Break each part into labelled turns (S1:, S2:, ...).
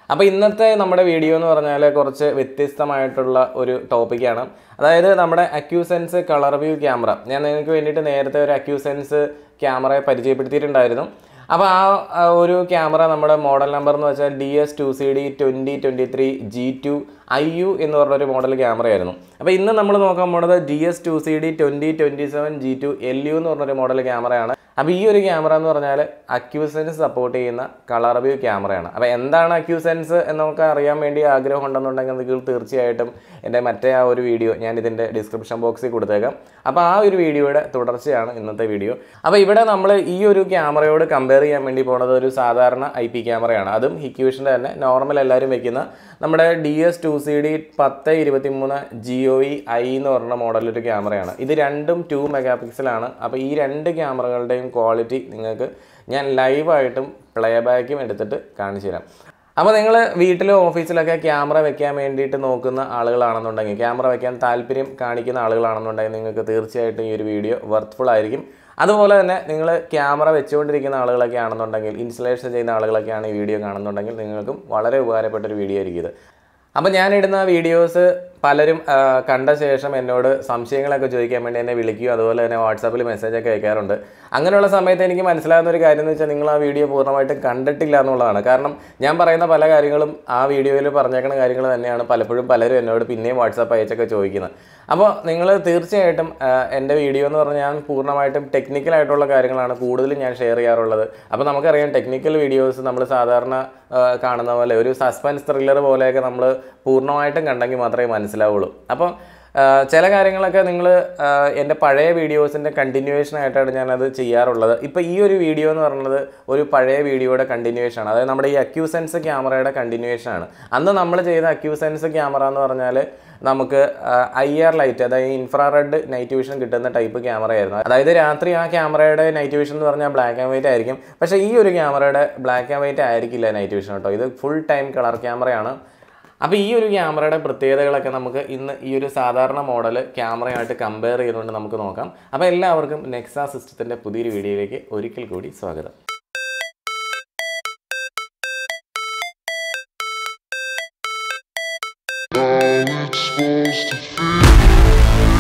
S1: അപ്പോൾ ഇന്നത്തെ നമ്മുടെ വീഡിയോ എന്ന് പറഞ്ഞാൽ കുറച്ച് വ്യത്യസ്തമായിട്ടുള്ള ഒരു ടോപ്പിക്കാണ് അതായത് നമ്മുടെ അക്യൂസെൻസ് കളർ വ്യൂ ക്യാമറ ഞാൻ നിങ്ങൾക്ക് വേണ്ടിയിട്ട് നേരത്തെ ഒരു അക്യൂസെൻസ് ക്യാമറയെ പരിചയപ്പെടുത്തിയിട്ടുണ്ടായിരുന്നു അപ്പോൾ ആ ആ ഒരു ക്യാമറ നമ്മുടെ മോഡൽ നമ്പർ എന്ന് വെച്ചാൽ D S two C D twenty twenty three G two I U എന്ന് പറഞ്ഞൊരു മോഡൽ ക്യാമറയായിരുന്നു അപ്പോൾ ഇന്ന് നമ്മൾ നോക്കാൻ പോകുന്നത് D S two C D twenty twenty seven G two L U എന്ന് പറഞ്ഞൊരു മോഡൽ ക്യാമറയാണ് അപ്പോൾ ഈ ഒരു ക്യാമറ എന്ന് പറഞ്ഞാൽ അക്യൂസെൻസ് സപ്പോർട്ട് ചെയ്യുന്ന കളർ വ്യൂ ക്യാമറയാണ് അപ്പോൾ എന്താണ് അക്യൂസെൻസ് എന്നൊക്കെ അറിയാൻ വേണ്ടി ആഗ്രഹം ഉണ്ടെന്നുണ്ടെങ്കിൽ നിങ്ങൾ തീർച്ചയായിട്ടും എൻ്റെ മറ്റേ ആ ഒരു വീഡിയോ ഞാൻ ഇതിൻ്റെ ഡിസ്ക്രിപ്ഷൻ ബോക്സിൽ കൊടുത്തേക്കാം അപ്പോൾ ആ ഒരു വീഡിയോയുടെ തുടർച്ചയാണ് ഇന്നത്തെ വീഡിയോ അപ്പോൾ ഇവിടെ നമ്മൾ ഈ ഒരു ക്യാമറയോട് കമ്പയർ ചെയ്യാൻ വേണ്ടി പോകുന്നത് ഒരു സാധാരണ ഐ പി ക്യാമറയാണ് അതും ഹിക്യൂഷൻ്റെ തന്നെ നോർമൽ എല്ലാവരും വെക്കുന്ന നമ്മുടെ D S two C D പത്ത് ഇരുപത്തി മൂന്ന് ജി ഒ ഇ ഐ എന്ന് പറഞ്ഞ മോഡലൊരു ക്യാമറയാണ് ഇത് രണ്ടും ടു മെഗാ പിക്സലാണ് അപ്പോൾ ഈ രണ്ട് ക്യാമറകളുടെയും ക്വാളിറ്റി നിങ്ങൾക്ക് ഞാൻ ലൈവായിട്ടും പ്ലേ ബാക്കും എടുത്തിട്ട് കാണിച്ചു തരാം അപ്പോൾ നിങ്ങൾ വീട്ടിലോ ഓഫീസിലൊക്കെ ക്യാമറ വെക്കാൻ വേണ്ടിയിട്ട് നോക്കുന്ന ആളുകളാണെന്നുണ്ടെങ്കിൽ ക്യാമറ വെക്കാൻ താല്പര്യം കാണിക്കുന്ന ആളുകളാണെന്നുണ്ടെങ്കിൽ നിങ്ങൾക്ക് തീർച്ചയായിട്ടും ഈ ഒരു വീഡിയോ വർത്ത്ഫുൾ ആയിരിക്കും അതുപോലെ തന്നെ നിങ്ങൾ ക്യാമറ വെച്ചുകൊണ്ടിരിക്കുന്ന ആളുകളൊക്കെ ആണെന്നുണ്ടെങ്കിൽ ഇൻസ്റ്റലേഷൻ ചെയ്യുന്ന ആളുകളൊക്കെയാണ് ഈ വീഡിയോ കാണുന്നുണ്ടെങ്കിൽ നിങ്ങൾക്കും വളരെ ഉപകാരപ്പെട്ട ഒരു വീഡിയോ ആയിരിക്കും ഇത് അപ്പോൾ ഞാനിടുന്ന വീഡിയോസ് പലരും ആ, കണ്ട ശേഷം എന്നോട് സംശയങ്ങളൊക്കെ ചോദിക്കാൻ വേണ്ടി എന്നെ വിളിക്കുകയും അതുപോലെ തന്നെ വാട്സാപ്പിൽ മെസ്സേജൊക്കെ അയക്കാറുണ്ട് അങ്ങനെയുള്ള സമയത്ത് എനിക്ക് മനസ്സിലാകുന്ന ഒരു കാര്യം എന്ന് വെച്ചാൽ നിങ്ങൾ ആ വീഡിയോ പൂർണ്ണമായിട്ടും കണ്ടിട്ടില്ല എന്നുള്ളതാണ് കാരണം ഞാൻ പറയുന്ന പല കാര്യങ്ങളും ആ വീഡിയോയിൽ പറഞ്ഞേക്കുന്ന കാര്യങ്ങൾ തന്നെയാണ് പലപ്പോഴും പലരും എന്നോട് പിന്നെയും വാട്സാപ്പ് അയച്ചൊക്കെ ചോദിക്കുന്നത് അപ്പോൾ നിങ്ങൾ തീർച്ചയായിട്ടും ആ, എൻ്റെ വീഡിയോ എന്ന് പറഞ്ഞാൽ ഞാൻ പൂർണ്ണമായിട്ടും ടെക്നിക്കലായിട്ടുള്ള കാര്യങ്ങളാണ് കൂടുതലും ഞാൻ ഷെയർ ചെയ്യാറുള്ളത് അപ്പോൾ നമുക്കറിയാം ടെക്നിക്കൽ വീഡിയോസ് നമ്മൾ സാധാരണ ആ, കാണുന്ന പോലെ ഒരു സസ്പെൻസ് ത്രില്ലർ പോലെയൊക്കെ നമ്മൾ പൂർണ്ണമായിട്ടും കണ്ടെങ്കിൽ മാത്രമേ മനസ്സിലാവുള്ളൂ അപ്പോൾ ആ, ചില കാര്യങ്ങളൊക്കെ നിങ്ങൾ എൻ്റെ പഴയ വീഡിയോസിൻ്റെ കണ്ടിന്യൂവേഷൻ ആയിട്ടാണ് ഞാനത് ചെയ്യാറുള്ളത് ഇപ്പോൾ ഈ ഒരു വീഡിയോ എന്ന് പറയുന്നത് ഒരു പഴയ വീഡിയോയുടെ കണ്ടിന്യൂവേഷൻ ആണ് അതായത് നമ്മുടെ ഈ അക്യൂസെൻസ് ക്യാമറയുടെ കണ്ടിന്യൂവേഷൻ ആണ് അന്ന് നമ്മൾ ചെയ്ത അക്യൂസെൻസ് ക്യാമറ എന്ന് പറഞ്ഞാൽ നമുക്ക് ഐ ആർ ലൈറ്റ് അതായത് ഇൻഫ്രാറെഡ് നൈറ്റ് വിഷൻ കിട്ടുന്ന ടൈപ്പ് ക്യാമറ ആയിരുന്നു അതായത് രാത്രി ആ ക്യാമറയുടെ നൈറ്റ് വിഷൻ എന്ന് പറഞ്ഞാൽ ബ്ലാക്ക് ആൻഡ് വൈറ്റ് ആയിരിക്കും പക്ഷേ ഈ ഒരു ക്യാമറയുടെ ബ്ലാക്ക് ആൻഡ് വൈറ്റ് ആയിരിക്കില്ല നൈറ്റ് വിഷൻ കേട്ടോ ഇത് ഫുൾ ടൈം കളർ ക്യാമറയാണ് അപ്പോൾ ഈ ഒരു ക്യാമറയുടെ പ്രത്യേകതകളൊക്കെ നമുക്ക് ഇന്ന് ഈ ഒരു സാധാരണ മോഡൽ ക്യാമറയായിട്ട് കമ്പയർ ചെയ്തുകൊണ്ട് നമുക്ക് നോക്കാം അപ്പോൾ എല്ലാവർക്കും നെക്സ സിസ്റ്റത്തിൻ്റെ പുതിയൊരു വീഡിയോയിലേക്ക് ഒരിക്കൽ കൂടി സ്വാഗതം
S2: How it's supposed to feel.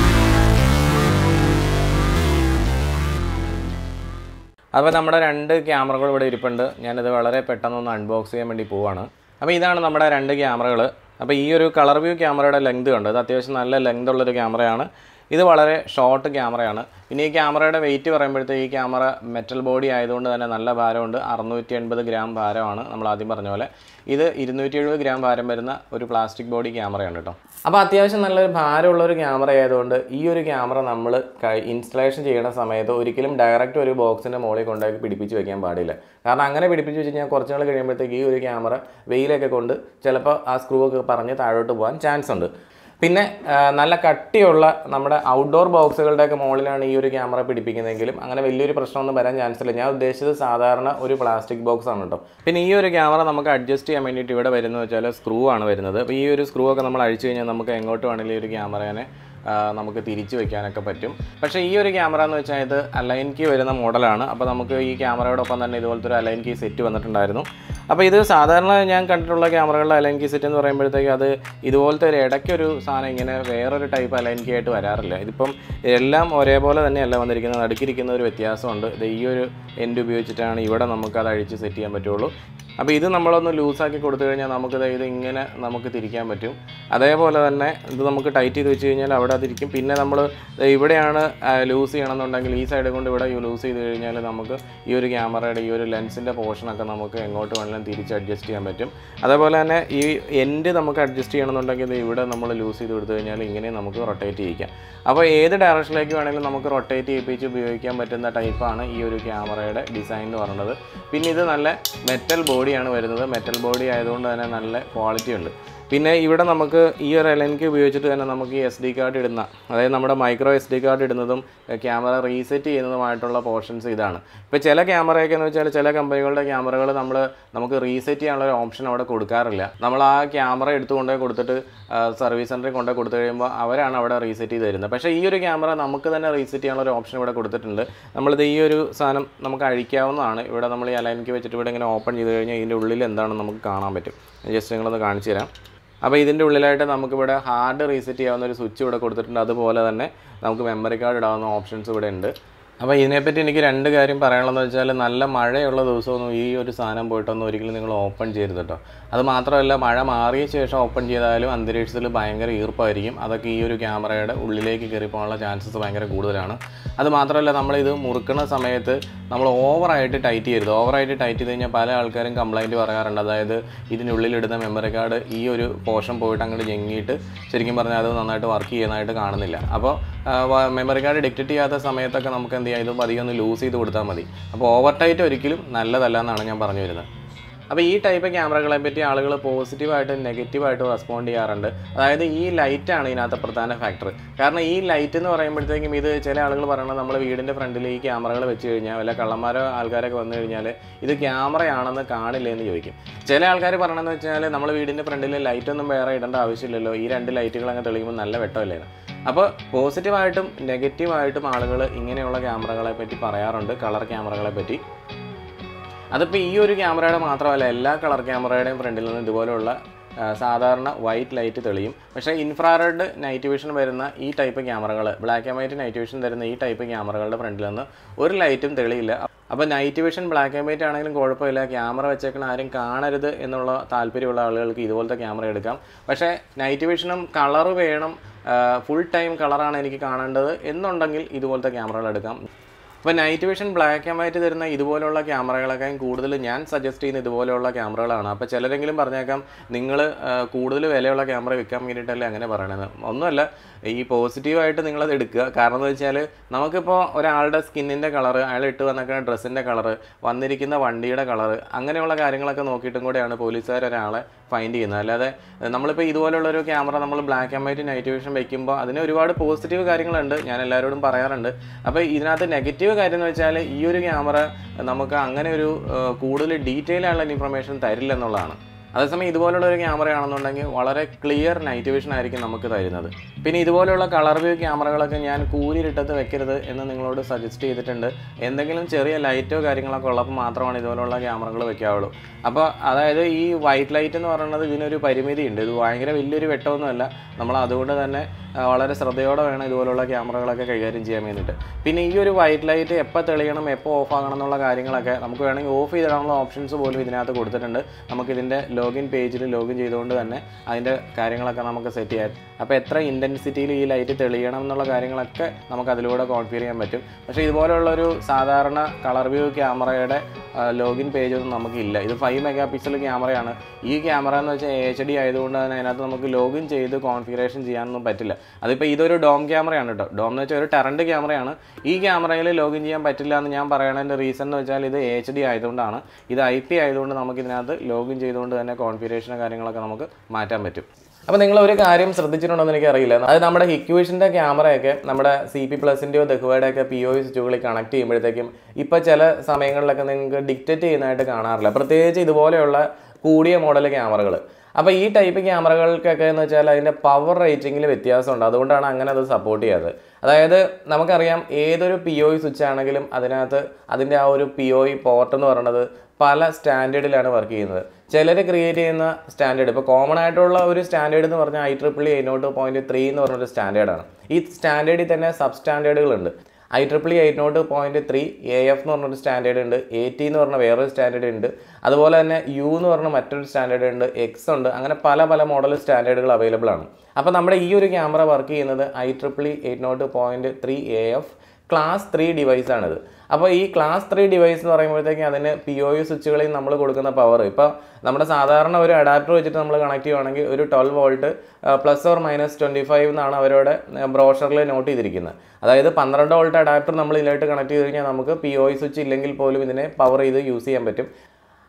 S1: അപ്പോൾ നമ്മുടെ രണ്ട് ക്യാമറകൾ ഇവിടെ ഇരിപ്പുണ്ട് ഞാനിത് വളരെ പെട്ടെന്നൊന്ന് അൺബോക്സ് ചെയ്യാൻ വേണ്ടി പോവാണ് അപ്പോൾ ഇതാണ് നമ്മുടെ രണ്ട് ക്യാമറകൾ അപ്പോൾ ഈ ഒരു കളർ വ്യൂ ക്യാമറയുടെ ലെങ്ത് ഉണ്ട് ഇത് അത്യാവശ്യം നല്ല ലെങ്ത് ഉള്ളൊരു ക്യാമറയാണ് ഇത് വളരെ ഷോർട്ട് ക്യാമറയാണ് പിന്നെ ഈ ക്യാമറയുടെ വെയിറ്റ് പറയുമ്പോഴത്തേക്ക് ഈ ക്യാമറ മെറ്റൽ ബോഡി ആയതുകൊണ്ട് തന്നെ നല്ല ഭാരമുണ്ട് അറുന്നൂറ്റി എൺപത് ഗ്രാം ഭാരമാണ് നമ്മൾ ആദ്യം പറഞ്ഞ പോലെ ഇത് ഇരുന്നൂറ്റി എഴുപത് ഗ്രാം ഭാരം വരുന്ന ഒരു പ്ലാസ്റ്റിക് ബോഡി ക്യാമറയാണ് കേട്ടോ അപ്പോൾ അത്യാവശ്യം നല്ലൊരു ഭാരമുള്ള ഒരു ക്യാമറ ആയതുകൊണ്ട് ഈ ഒരു ക്യാമറ നമ്മൾ ഇൻസ്റ്റലേഷൻ ചെയ്യുന്ന സമയത്ത് ഒരിക്കലും ഡയറക്റ്റ് ഒരു ബോക്സിൻ്റെ മുകളിൽ കൊണ്ടുപോയി പിടിപ്പിച്ച് വെക്കാൻ പാടില്ല കാരണം അങ്ങനെ പിടിപ്പിച്ച് വെച്ച് കഴിഞ്ഞാൽ കുറച്ച് നാൾ കഴിയുമ്പോഴത്തേക്ക് ഈ ഒരു ക്യാമറ വെയിലൊക്കെ കൊണ്ട് ചിലപ്പോൾ ആ സ്ക്രൂ ഒക്കെ പറഞ്ഞ് താഴോട്ട് പോകാൻ ചാൻസ് ഉണ്ട് പിന്നെ ആ, നല്ല കട്ടിയുള്ള നമ്മുടെ ഔട്ട്ഡോർ ബോക്സുകളുടെയൊക്കെ മുകളിലാണ് ഈ ഒരു ക്യാമറ പിടിപ്പിക്കുന്നതെങ്കിലും അങ്ങനെ വലിയൊരു പ്രശ്നമൊന്നും വരാൻ ചാൻസ് ഇല്ല ഞാൻ ഉദ്ദേശിച്ചത് സാധാരണ ഒരു പ്ലാസ്റ്റിക് ബോക്സ് ആണ് കേട്ടോ പിന്നെ ഈ ഒരു ക്യാമറ നമുക്ക് അഡ്ജസ്റ്റ് ചെയ്യാൻ വേണ്ടിയിട്ട് ഇവിടെ വരുന്നത് വെച്ചാൽ സ്ക്രൂ ആണ് വരുന്നത് അപ്പോൾ ഈ ഒരു സ്ക്രൂ ഒക്കെ നമ്മൾ അഴിച്ചു കഴിഞ്ഞാൽ നമുക്ക് എങ്ങോട്ട് വേണമെങ്കിലും ഈ ഒരു ക്യാമറേനെ ആ, നമുക്ക് തിരിച്ചു വെക്കാനൊക്കെ പറ്റും പക്ഷേ ഈ ഒരു ക്യാമറ എന്ന് വെച്ചാൽ ഇത് അലൈൻ കീ വരുന്ന മോഡലാണ് അപ്പോൾ നമുക്ക് ഈ ക്യാമറയോടൊപ്പം തന്നെ ഇതുപോലത്തെ ഒരു അലൈൻ കീ സെറ്റ് വന്നിട്ടുണ്ടായിരുന്നു അപ്പോൾ ഇത് സാധാരണ ഞാൻ കണ്ടിട്ടുള്ള ക്യാമറകളിലെ അലൈൻ കീ സെറ്റ് എന്ന് പറയുമ്പോഴത്തേക്ക് അത് ഇതുപോലത്തെ ഒരു ഇടയ്ക്കൊരു സാധനം ഇങ്ങനെ വേറൊരു ടൈപ്പ് അലൈൻ കീ ആയിട്ട് വരാറില്ല ഇതിപ്പം എല്ലാം ഒരേപോലെ തന്നെയല്ല വന്നിരിക്കുന്നത് നടുക്കിരിക്കുന്ന ഒരു വ്യത്യാസമുണ്ട് ഇത് ഈ ഒരു എൻഡ് ഉപയോഗിച്ചിട്ടാണ് ഇവിടെ നമുക്ക് അത് അഴിച്ച് സെറ്റ് ചെയ്യാൻ പറ്റുള്ളൂ അപ്പോൾ ഇത് നമ്മളൊന്ന് ലൂസാക്കി കൊടുത്തു കഴിഞ്ഞാൽ നമുക്ക് ദേ ഇത് ഇങ്ങനെ നമുക്ക് തിരിക്കാൻ പറ്റും അതേപോലെ തന്നെ ഇത് നമുക്ക് ടൈറ്റ് ചെയ്ത് വെച്ച് കഴിഞ്ഞാൽ അവിടെ അതിരിക്കും പിന്നെ നമ്മൾ ഇവിടെയാണ് ലൂസ് ചെയ്യണമെന്നുണ്ടെങ്കിൽ ഈ സൈഡ് കൊണ്ട് ഇവിടെ ലൂസ് ചെയ്ത് കഴിഞ്ഞാൽ നമുക്ക് ഈ ഒരു ക്യാമറയുടെ ഈ ഒരു ലെൻസിൻ്റെ പോർഷനൊക്കെ നമുക്ക് എങ്ങോട്ട് വേണമെങ്കിലും തിരിച്ച് അഡ്ജസ്റ്റ് ചെയ്യാൻ പറ്റും അതേപോലെ തന്നെ ഈ എൻഡ് നമുക്ക് അഡ്ജസ്റ്റ് ചെയ്യണമെന്നുണ്ടെങ്കിൽ ഇത് ഇവിടെ നമ്മൾ ലൂസ് ചെയ്ത് കൊടുത്തു കഴിഞ്ഞാൽ ഇങ്ങനെ നമുക്ക് റൊട്ടേറ്റ് ചെയ്യിക്കാം അപ്പോൾ ഏത് ഡയറക്ഷനിലേക്ക് വേണമെങ്കിലും നമുക്ക് റൊട്ടേറ്റ് ചെയ്യിപ്പിച്ച് ഉപയോഗിക്കാൻ പറ്റുന്ന ടൈപ്പാണ് ഈ ഒരു ക്യാമറയുടെ ഡിസൈൻ എന്ന് പറയുന്നത് പിന്നെ ഇത് നല്ല മെറ്റൽ ബോഡിയാണ് വരുന്നത് മെറ്റൽ ബോഡി ആയതുകൊണ്ട് തന്നെ നല്ല ക്വാളിറ്റി ഉണ്ട് പിന്നെ ഇവിടെ നമുക്ക് ഈ ഒരു എലൻക്ക് ഉപയോഗിച്ചിട്ട് തന്നെ നമുക്ക് ഈ എസ് ഡി കാർഡ് ഇടുന്ന അതായത് നമ്മുടെ മൈക്രോ എസ് ഡി കാർഡ് ഇടുന്നതും ക്യാമറ റീസെറ്റ് ചെയ്യുന്നതുമായിട്ടുള്ള പോർഷൻസ് ഇതാണ് ഇപ്പോൾ ചില ക്യാമറയൊക്കെ എന്ന് വെച്ചാൽ ചില കമ്പനികളുടെ ക്യാമറകൾ നമ്മൾ നമുക്ക് റീസെറ്റ് ചെയ്യാനുള്ള ഒരു ഓപ്ഷൻ അവിടെ കൊടുക്കാറില്ല നമ്മൾ ആ ക്യാമറ എടുത്ത് കൊണ്ടുപോയി കൊടുത്തിട്ട് സർവീസ് സെൻറ്ററിൽ കൊണ്ടുപോയി കൊടുത്തു കഴിയുമ്പോൾ അവരാണ് അവിടെ റീസെറ്റ് ചെയ്ത് തരുന്നത് പക്ഷേ ഈ ഒരു ക്യാമറ നമുക്ക് തന്നെ റീസെറ്റ് ചെയ്യാനുള്ള ഒരു ഓപ്ഷൻ ഇവിടെ കൊടുത്തിട്ടുണ്ട് നമ്മളിത് ഈ ഒരു സാധനം നമുക്ക് അഴിക്കാവുന്നതാണ് ഇവിടെ നമ്മൾ ഈ അലൈൻക്ക് വെച്ചിട്ട് ഇവിടെ ഇങ്ങനെ ഓപ്പൺ ചെയ്ത് കഴിഞ്ഞാൽ ഇതിൻ്റെ ഉള്ളിൽ എന്താണെന്ന് നമുക്ക് കാണാൻ പറ്റും ജസ്റ്റ് നിങ്ങളൊന്ന് കാണിച്ചു തരാം അപ്പോൾ ഇതിൻ്റെ ഉള്ളിലായിട്ട് നമുക്കിവിടെ ഹാർഡ് റീസെറ്റ് ചെയ്യാവുന്ന ഒരു സ്വിച്ച് ഇവിടെ കൊടുത്തിട്ടുണ്ട് അതുപോലെ തന്നെ നമുക്ക് മെമ്മറി കാർഡ് ഇടാവുന്ന ഓപ്ഷൻസ് ഇവിടെ ഉണ്ട് അപ്പോൾ ഇതിനെപ്പറ്റി എനിക്ക് രണ്ട് കാര്യം പറയാനുള്ളതെന്ന് വെച്ചാൽ നല്ല മഴയുള്ള ദിവസമൊന്നും ഈ ഒരു സാധനം പോയിട്ടൊന്നും ഒരിക്കലും നിങ്ങൾ ഓപ്പൺ ചെയ്യരുത് കേട്ടോ അത് മാത്രമല്ല മഴ മാറിയ ശേഷം ഓപ്പൺ ചെയ്താലും അന്തരീക്ഷത്തിൽ ഭയങ്കര ഈർപ്പമായിരിക്കും അതൊക്കെ ഈ ഒരു ക്യാമറയുടെ ഉള്ളിലേക്ക് കയറി പോകാനുള്ള ചാൻസസ് ഭയങ്കര കൂടുതലാണ് അത് മാത്രമല്ല നമ്മളിത് മുറുക്കുന്ന സമയത്ത് നമ്മൾ ഓവറായിട്ട് ടൈറ്റ് ചെയ്യരുത് ഓവറായിട്ട് ടൈറ്റ് ചെയ്ത് കഴിഞ്ഞാൽ പല ആൾക്കാരും കംപ്ലൈൻറ്റ് പറയാറുണ്ട് അതായത് ഇതിനുള്ളിലിടുന്ന മെമ്മറി കാർഡ് ഈ ഒരു പോർഷൻ പോയിട്ട് അങ്ങോട്ട് ഞെങ്ങിയിട്ട് ശരിക്കും പറഞ്ഞാൽ അത് നന്നായിട്ട് വർക്ക് ചെയ്യുന്നതായിട്ട് കാണുന്നില്ല അപ്പോൾ മെമ്മറി കാർഡ് ഡിക്റ്റേറ്റ് ചെയ്യാത്ത സമയത്തൊക്കെ നമുക്ക് എന്ത് ചെയ്യാം ഇത് പതിയെ ഒന്ന് ലൂസ് ചെയ്ത് കൊടുത്താൽ മതി അപ്പോൾ ഓവർ ടൈറ്റ് ഒരിക്കലും നല്ലതല്ല എന്നാണ് ഞാൻ പറഞ്ഞു വരുന്നത് അപ്പോൾ ഈ ടൈപ്പ് ക്യാമറകളെ പറ്റി ആളുകൾ പോസിറ്റീവായിട്ട് നെഗറ്റീവായിട്ട് റെസ്പോണ്ട് ചെയ്യാറുണ്ട് അതായത് ഈ ലൈറ്റാണ് ഇതിനകത്ത് പ്രധാന ഫാക്ടർ കാരണം ഈ ലൈറ്റ് എന്ന് പറയുമ്പോഴത്തേക്കും ഇത് ചില ആളുകൾ പറയുന്നത് നമ്മൾ വീടിൻ്റെ ഫ്രണ്ടിൽ ഈ ക്യാമറകൾ വെച്ച് കഴിഞ്ഞാൽ വല്ല കള്ളന്മാരോ ആൾക്കാരൊക്കെ വന്നു കഴിഞ്ഞാൽ ഇത് ക്യാമറയാണെന്ന് കാണില്ല എന്ന് ചോദിക്കും ചില ആൾക്കാർ പറയണമെന്ന് വെച്ചാൽ നമ്മൾ വീടിൻ്റെ ഫ്രണ്ടിൽ ലൈറ്റൊന്നും വേറെ ഇടേണ്ട ആവശ്യമില്ലല്ലോ ഈ രണ്ട് ലൈറ്റുകൾ അങ്ങ് തെളിയുമ്പോൾ നല്ല വെട്ടമല്ലേ അപ്പോൾ പോസിറ്റീവായിട്ടും നെഗറ്റീവായിട്ടും ആളുകൾ ഇങ്ങനെയുള്ള ക്യാമറകളെ പറ്റി പറയാറുണ്ട് കളർ ക്യാമറകളെ പറ്റി അതിപ്പോൾ ഈ ഒരു ക്യാമറയുടെ മാത്രമല്ല എല്ലാ കളർ ക്യാമറയുടെയും ഫ്രണ്ടിൽ നിന്ന് ഇതുപോലെയുള്ള ആ, സാധാരണ വൈറ്റ് ലൈറ്റ് തെളിയും പക്ഷേ ഇൻഫ്രാറെഡ് നൈറ്റ് വിഷൻ വരുന്ന ഈ ടൈപ്പ് ക്യാമറകൾ black and white night vision തരുന്ന ഈ ടൈപ്പ് ക്യാമറകളുടെ ഫ്രണ്ടിൽ നിന്ന് ഒരു ലൈറ്റും തെളിയില്ല അപ്പോൾ night vision black and white ആണെങ്കിലും കുഴപ്പമില്ല ക്യാമറ വെച്ചേക്കണ ആരും കാണരുത് എന്നുള്ള താല്പര്യമുള്ള ആളുകൾക്ക് ഇതുപോലത്തെ ക്യാമറ എടുക്കാം പക്ഷേ നൈറ്റ് വിഷനും കളർ വേണം ഫുൾ ടൈം കളറാണ് എനിക്ക് കാണേണ്ടത് എന്നുണ്ടെങ്കിൽ ഇതുപോലത്തെ ക്യാമറകൾ എടുക്കാം അപ്പോൾ night vision black and white തരുന്ന ഇതുപോലുള്ള ക്യാമറകളൊക്കെ കൂടുതൽ ഞാൻ സജസ്റ്റ് ചെയ്യുന്ന ഇതുപോലെയുള്ള ക്യാമറകളാണ് അപ്പോൾ ചിലരെങ്കിലും പറഞ്ഞേക്കാം നിങ്ങൾ കൂടുതൽ വിലയുള്ള ക്യാമറ വിൽക്കാൻ വേണ്ടിയിട്ടല്ലേ അങ്ങനെ പറയണത് ഒന്നുമല്ല ഈ പോസിറ്റീവായിട്ട് നിങ്ങളത് എടുക്കുക കാരണം എന്ന് വെച്ചാൽ നമുക്കിപ്പോൾ ഒരാളുടെ സ്കിന്നിൻ്റെ കളറ് അയാൾ ഇട്ട് വന്നേക്കുന്ന ഡ്രസ്സിൻ്റെ കളറ് വന്നിരിക്കുന്ന വണ്ടിയുടെ കളറ് അങ്ങനെയുള്ള കാര്യങ്ങളൊക്കെ നോക്കിയിട്ടും കൂടെയാണ് പോലീസുകാർ ഒരാളെ ഫൈൻഡ് ചെയ്യുന്നത് അല്ലാതെ നമ്മളിപ്പോൾ ഇതുപോലുള്ള ഒരു ക്യാമറ നമ്മൾ black and white night vision വെക്കുമ്പോൾ അതിന് ഒരുപാട് പോസിറ്റീവ് കാര്യങ്ങളുണ്ട് ഞാൻ എല്ലാവരോടും പറയാറുണ്ട് അപ്പോൾ ഇതിനകത്ത് നെഗറ്റീവ് കാര്യം എന്ന് വെച്ചാൽ ഈ ഒരു ക്യാമറ നമുക്ക് അങ്ങനെ ഒരു ഏഹ്, കൂടുതൽ ഡീറ്റെയിൽ ആയുള്ള ഇൻഫർമേഷൻ തരില്ല എന്നുള്ളതാണ് അതേസമയം ഇതുപോലുള്ള ഒരു ക്യാമറയാണെന്നുണ്ടെങ്കിൽ വളരെ ക്ലിയർ നൈറ്റ് വിഷൻ ആയിരിക്കും നമുക്ക് തരുന്നത് പിന്നെ ഇതുപോലെയുള്ള കളർ വ്യൂ ക്യാമറകളൊക്കെ ഞാൻ കൂരിരുട്ടത്ത് വെക്കരുത് എന്ന് നിങ്ങളോട് സജസ്റ്റ് ചെയ്തിട്ടുണ്ട് എന്തെങ്കിലും ചെറിയ ലൈറ്റോ കാര്യങ്ങളൊക്കെ ഉള്ളപ്പോൾ മാത്രമാണ് ഇതുപോലുള്ള ക്യാമറകൾ വെക്കാവുള്ളൂ അപ്പോൾ അതായത് ഈ വൈറ്റ് ലൈറ്റ് എന്ന് പറയുന്നത് ഇതിനൊരു പരിമിതിയുണ്ട് ഇത് ഭയങ്കര വലിയൊരു വെട്ടമൊന്നുമല്ല നമ്മൾ അതുകൊണ്ട് തന്നെ ആ, വളരെ ശ്രദ്ധയോടെ വേണം ഇതുപോലുള്ള ക്യാമറകളൊക്കെ കൈകാര്യം ചെയ്യാൻ വേണ്ടിയിട്ട് പിന്നെ ഈ ഒരു വൈറ്റ് ലൈറ്റ് എപ്പോൾ തെളിയണം എപ്പോൾ ഓഫ് ആകണം എന്നുള്ള കാര്യങ്ങളൊക്കെ നമുക്ക് വേണമെങ്കിൽ ഓഫ് ചെയ്തിടാനുള്ള ഓപ്ഷൻസ് പോലും ഇതിനകത്ത് കൊടുത്തിട്ടുണ്ട് നമുക്കിതിൻ്റെ ലോഗിൻ പേജിൽ ലോഗിൻ ചെയ്തുകൊണ്ട് തന്നെ അതിൻ്റെ കാര്യങ്ങളൊക്കെ നമുക്ക് സെറ്റ് ചെയ്യാം അപ്പോൾ എത്ര ഇൻറ്റൻസിറ്റിയിൽ ഈ ലൈറ്റ് തെളിയണം എന്നുള്ള കാര്യങ്ങളൊക്കെ നമുക്ക് അതിലൂടെ കോൺഫിഗർ ചെയ്യാൻ പറ്റും പക്ഷേ ഇതുപോലുള്ളൊരു സാധാരണ കളർ വ്യൂ ക്യാമറയുടെ ലോഗിൻ പേജൊന്നും നമുക്കില്ല ഇത് ഫൈവ് മെഗാ പിക്സൽ ക്യാമറയാണ് ഈ ക്യാമറ എന്ന് വെച്ചാൽ എച്ച് ഡി ആയതുകൊണ്ട് തന്നെ അതിനകത്ത് നമുക്ക് ലോഗിൻ ചെയ്ത് കോൺഫിഗറേഷൻ ചെയ്യാനൊന്നും പറ്റില്ല അതിപ്പോൾ ഇതൊരു ഡോം ക്യാമറയാണ് കേട്ടോ ഡോം എന്ന് വെച്ചാൽ ഒരു ടെറൻറ്റ് ക്യാമറയാണ് ഈ ക്യാമറയിൽ ലോഗിൻ ചെയ്യാൻ പറ്റില്ല എന്ന് ഞാൻ പറയണതിൻ്റെ റീസൺ എന്ന് വെച്ചാൽ ഇത് എച്ച് ഡി ആയതുകൊണ്ടാണ് ഇത് ഐ പി ആയതുകൊണ്ട് നമുക്ക് ഇതിനകത്ത് ലോഗിൻ ചെയ്തുകൊണ്ട് തന്നെ കോൺഫിഗറേഷനും കാര്യങ്ങളൊക്കെ നമുക്ക് മാറ്റാൻ പറ്റും അപ്പോൾ നിങ്ങൾ ഒരു കാര്യം ശ്രദ്ധിച്ചിട്ടുണ്ടോന്ന് എനിക്കറിയില്ല അത് നമ്മുടെ ഹിക്വിഷൻ്റെ ക്യാമറയൊക്കെ നമ്മുടെ സി പി പ്ലസിൻ്റെയോ ദഹുവയുടെയൊക്കെ പി ഒ സ്വിച്ചുകളിൽ കണക്ട് ചെയ്യുമ്പോഴത്തേക്കും ഇപ്പോൾ ചില സമയങ്ങളിലൊക്കെ നിങ്ങൾക്ക് ഡിക്റ്റേറ്റ് ചെയ്യുന്നതായിട്ട് കാണാറില്ല പ്രത്യേകിച്ച് ഇതുപോലെയുള്ള കൂടിയ മോഡൽ ക്യാമറകൾ അപ്പോൾ ഈ ടൈപ്പ് ക്യാമറകൾക്കൊക്കെ എന്ന് വെച്ചാൽ അതിൻ്റെ പവർ റേറ്റിങ്ങിൽ വ്യത്യാസമുണ്ട് അതുകൊണ്ടാണ് അങ്ങനെ അത് സപ്പോർട്ട് ചെയ്യാത്തത് അതായത് നമുക്കറിയാം ഏതൊരു പി ഒ സ്വിച്ച് ആണെങ്കിലും അതിനകത്ത് അതിൻ്റെ ആ ഒരു പി ഒ പോർട്ട് എന്ന് പറയുന്നത് പല സ്റ്റാൻഡേർഡിലാണ് വർക്ക് ചെയ്യുന്നത് ചിലർ ക്രിയേറ്റ് ചെയ്യുന്ന സ്റ്റാൻഡേർഡ് ഇപ്പോൾ കോമൺ ആയിട്ടുള്ള ഒരു സ്റ്റാൻഡേർഡ് എന്ന് പറഞ്ഞാൽ I triple E nought point three എന്ന് പറഞ്ഞൊരു സ്റ്റാൻഡേർഡാണ് ഈ സ്റ്റാൻഡേർഡിൽ തന്നെ സബ് സ്റ്റാൻഡേർഡുകളുണ്ട് I triple eight nought point three A F എന്ന് പറഞ്ഞൊരു സ്റ്റാൻഡേർഡ് ഉണ്ട് എ ടി എന്ന് പറഞ്ഞ വേറൊരു സ്റ്റാൻഡേർഡ് ഉണ്ട് അതുപോലെ തന്നെ യു എന്ന് പറഞ്ഞ മറ്റൊരു സ്റ്റാൻഡേർഡ് ഉണ്ട് എക്സ് ഉണ്ട് അങ്ങനെ പല പല മോഡൽ സ്റ്റാൻഡേർഡുകൾ അവൈലബിൾ ആണ് അപ്പോൾ നമ്മുടെ ഈ ഒരു ക്യാമറ വർക്ക് ചെയ്യുന്നത് I triple eight nought point three A F class three ഡിവൈസാണിത് അപ്പോൾ ഈ ക്ലാസ് ത്രീ ഡിവൈസ് എന്ന് പറയുമ്പോഴത്തേക്കും അതിന് പി ഒ യു സ്വിച്ചുകളിൽ നമ്മൾ കൊടുക്കുന്ന പവർ ഇപ്പോൾ നമ്മുടെ സാധാരണ ഒരു അഡാപ്റ്റർ വെച്ചിട്ട് നമ്മൾ കണക്ട് ചെയ്യുവാണെങ്കിൽ ഒരു twelve volt plus or minus twenty five എന്നാണ് അവരുടെ ബ്രോഷറിൽ നോട്ട് ചെയ്തിരിക്കുന്നത് അതായത് പന്ത്രണ്ട് വോൾട്ട് അഡാപ്റ്റർ നമ്മൾ ഇതിലായിട്ട് കണക്ട് ചെയ്ത് കഴിഞ്ഞാൽ നമുക്ക് പി ഒ സ്വിച്ച് ഇല്ലെങ്കിൽ പോലും ഇതിനെ പവർ ചെയ്ത് യൂസ് ചെയ്യാൻ പറ്റും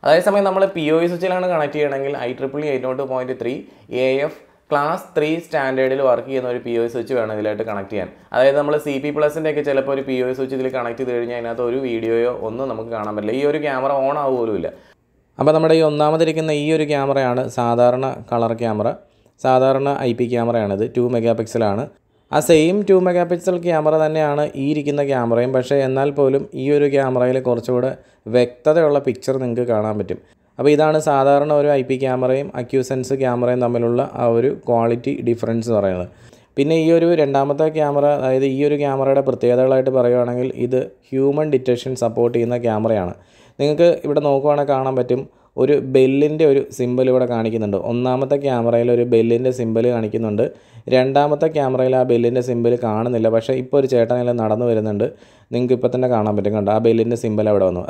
S1: അതേസമയം നമ്മൾ പി ഒ ഇ സ്വിച്ചിലാണ് കണക്ട് ചെയ്യണമെങ്കിൽ I triple eight nought point three A F class three സ്റ്റാൻഡേർഡിൽ വർക്ക് ചെയ്യുന്ന ഒരു പി ഒ സ്വിച്ച് വേണം ഇതിലായിട്ട് കണക്ട് ചെയ്യാൻ അതായത് നമ്മൾ സി പി പ്ലസിൻ്റെ ഒക്കെ ചിലപ്പോൾ ഒരു പി ഒ സ്വിച്ച് ഇതിൽ കണക്ട് ചെയ്ത് കഴിഞ്ഞാൽ അതിനകത്ത് ഒരു വീഡിയോയോ ഒന്നും നമുക്ക് കാണാൻ പറ്റില്ല ഈ ഒരു ക്യാമറ ഓൺ ആവുക ഇല്ല അപ്പോൾ നമ്മുടെ ഈ ഒന്നാമതിരിക്കുന്ന ഈ ഒരു ക്യാമറയാണ് സാധാരണ കളർ ക്യാമറ സാധാരണ ഐ പി ക്യാമറയാണിത് ടു മെഗാ പിക്സലാണ് ആ same two mega pixel camera തന്നെയാണ് ഈ ഇരിക്കുന്ന ക്യാമറയും പക്ഷേ എന്നാൽ പോലും ഈ ഒരു ക്യാമറയിൽ കുറച്ചുകൂടെ വ്യക്തതയുള്ള പിക്ചർ നിങ്ങൾക്ക് കാണാൻ പറ്റും അപ്പോൾ ഇതാണ് സാധാരണ ഒരു ഐ പി ക്യാമറയും അക്യൂസെൻസ് ക്യാമറയും തമ്മിലുള്ള ആ ഒരു ക്വാളിറ്റി ഡിഫറൻസ് എന്ന് പറയുന്നത് പിന്നെ ഈ ഒരു രണ്ടാമത്തെ ക്യാമറ അതായത് ഈ ഒരു ക്യാമറയുടെ പ്രത്യേകതകളായിട്ട് പറയുകയാണെങ്കിൽ ഇത് ഹ്യൂമൻ ഡിറ്റക്ഷൻ സപ്പോർട്ട് ചെയ്യുന്ന ക്യാമറയാണ് നിങ്ങൾക്ക് ഇവിടെ നോക്കുവാണെങ്കിൽ കാണാൻ പറ്റും ഒരു ബെല്ലിൻ്റെ ഒരു സിമ്പൽ ഇവിടെ കാണിക്കുന്നുണ്ട് ഒന്നാമത്തെ ക്യാമറയിൽ ഒരു ബെല്ലിൻ്റെ സിമ്പൽ കാണിക്കുന്നുണ്ട് രണ്ടാമത്തെ ക്യാമറയിൽ ആ ബെല്ലിൻ്റെ സിമ്പൽ കാണുന്നില്ല പക്ഷേ ഇപ്പോൾ ഒരു ചേട്ടനെല്ലാം നടന്നു വരുന്നുണ്ട് നിങ്ങൾക്ക് ഇപ്പോൾ തന്നെ കാണാൻ പറ്റും കണ്ടോ ആ ബെല്ലിൻ്റെ സിമ്പൽ അവിടെ വന്നു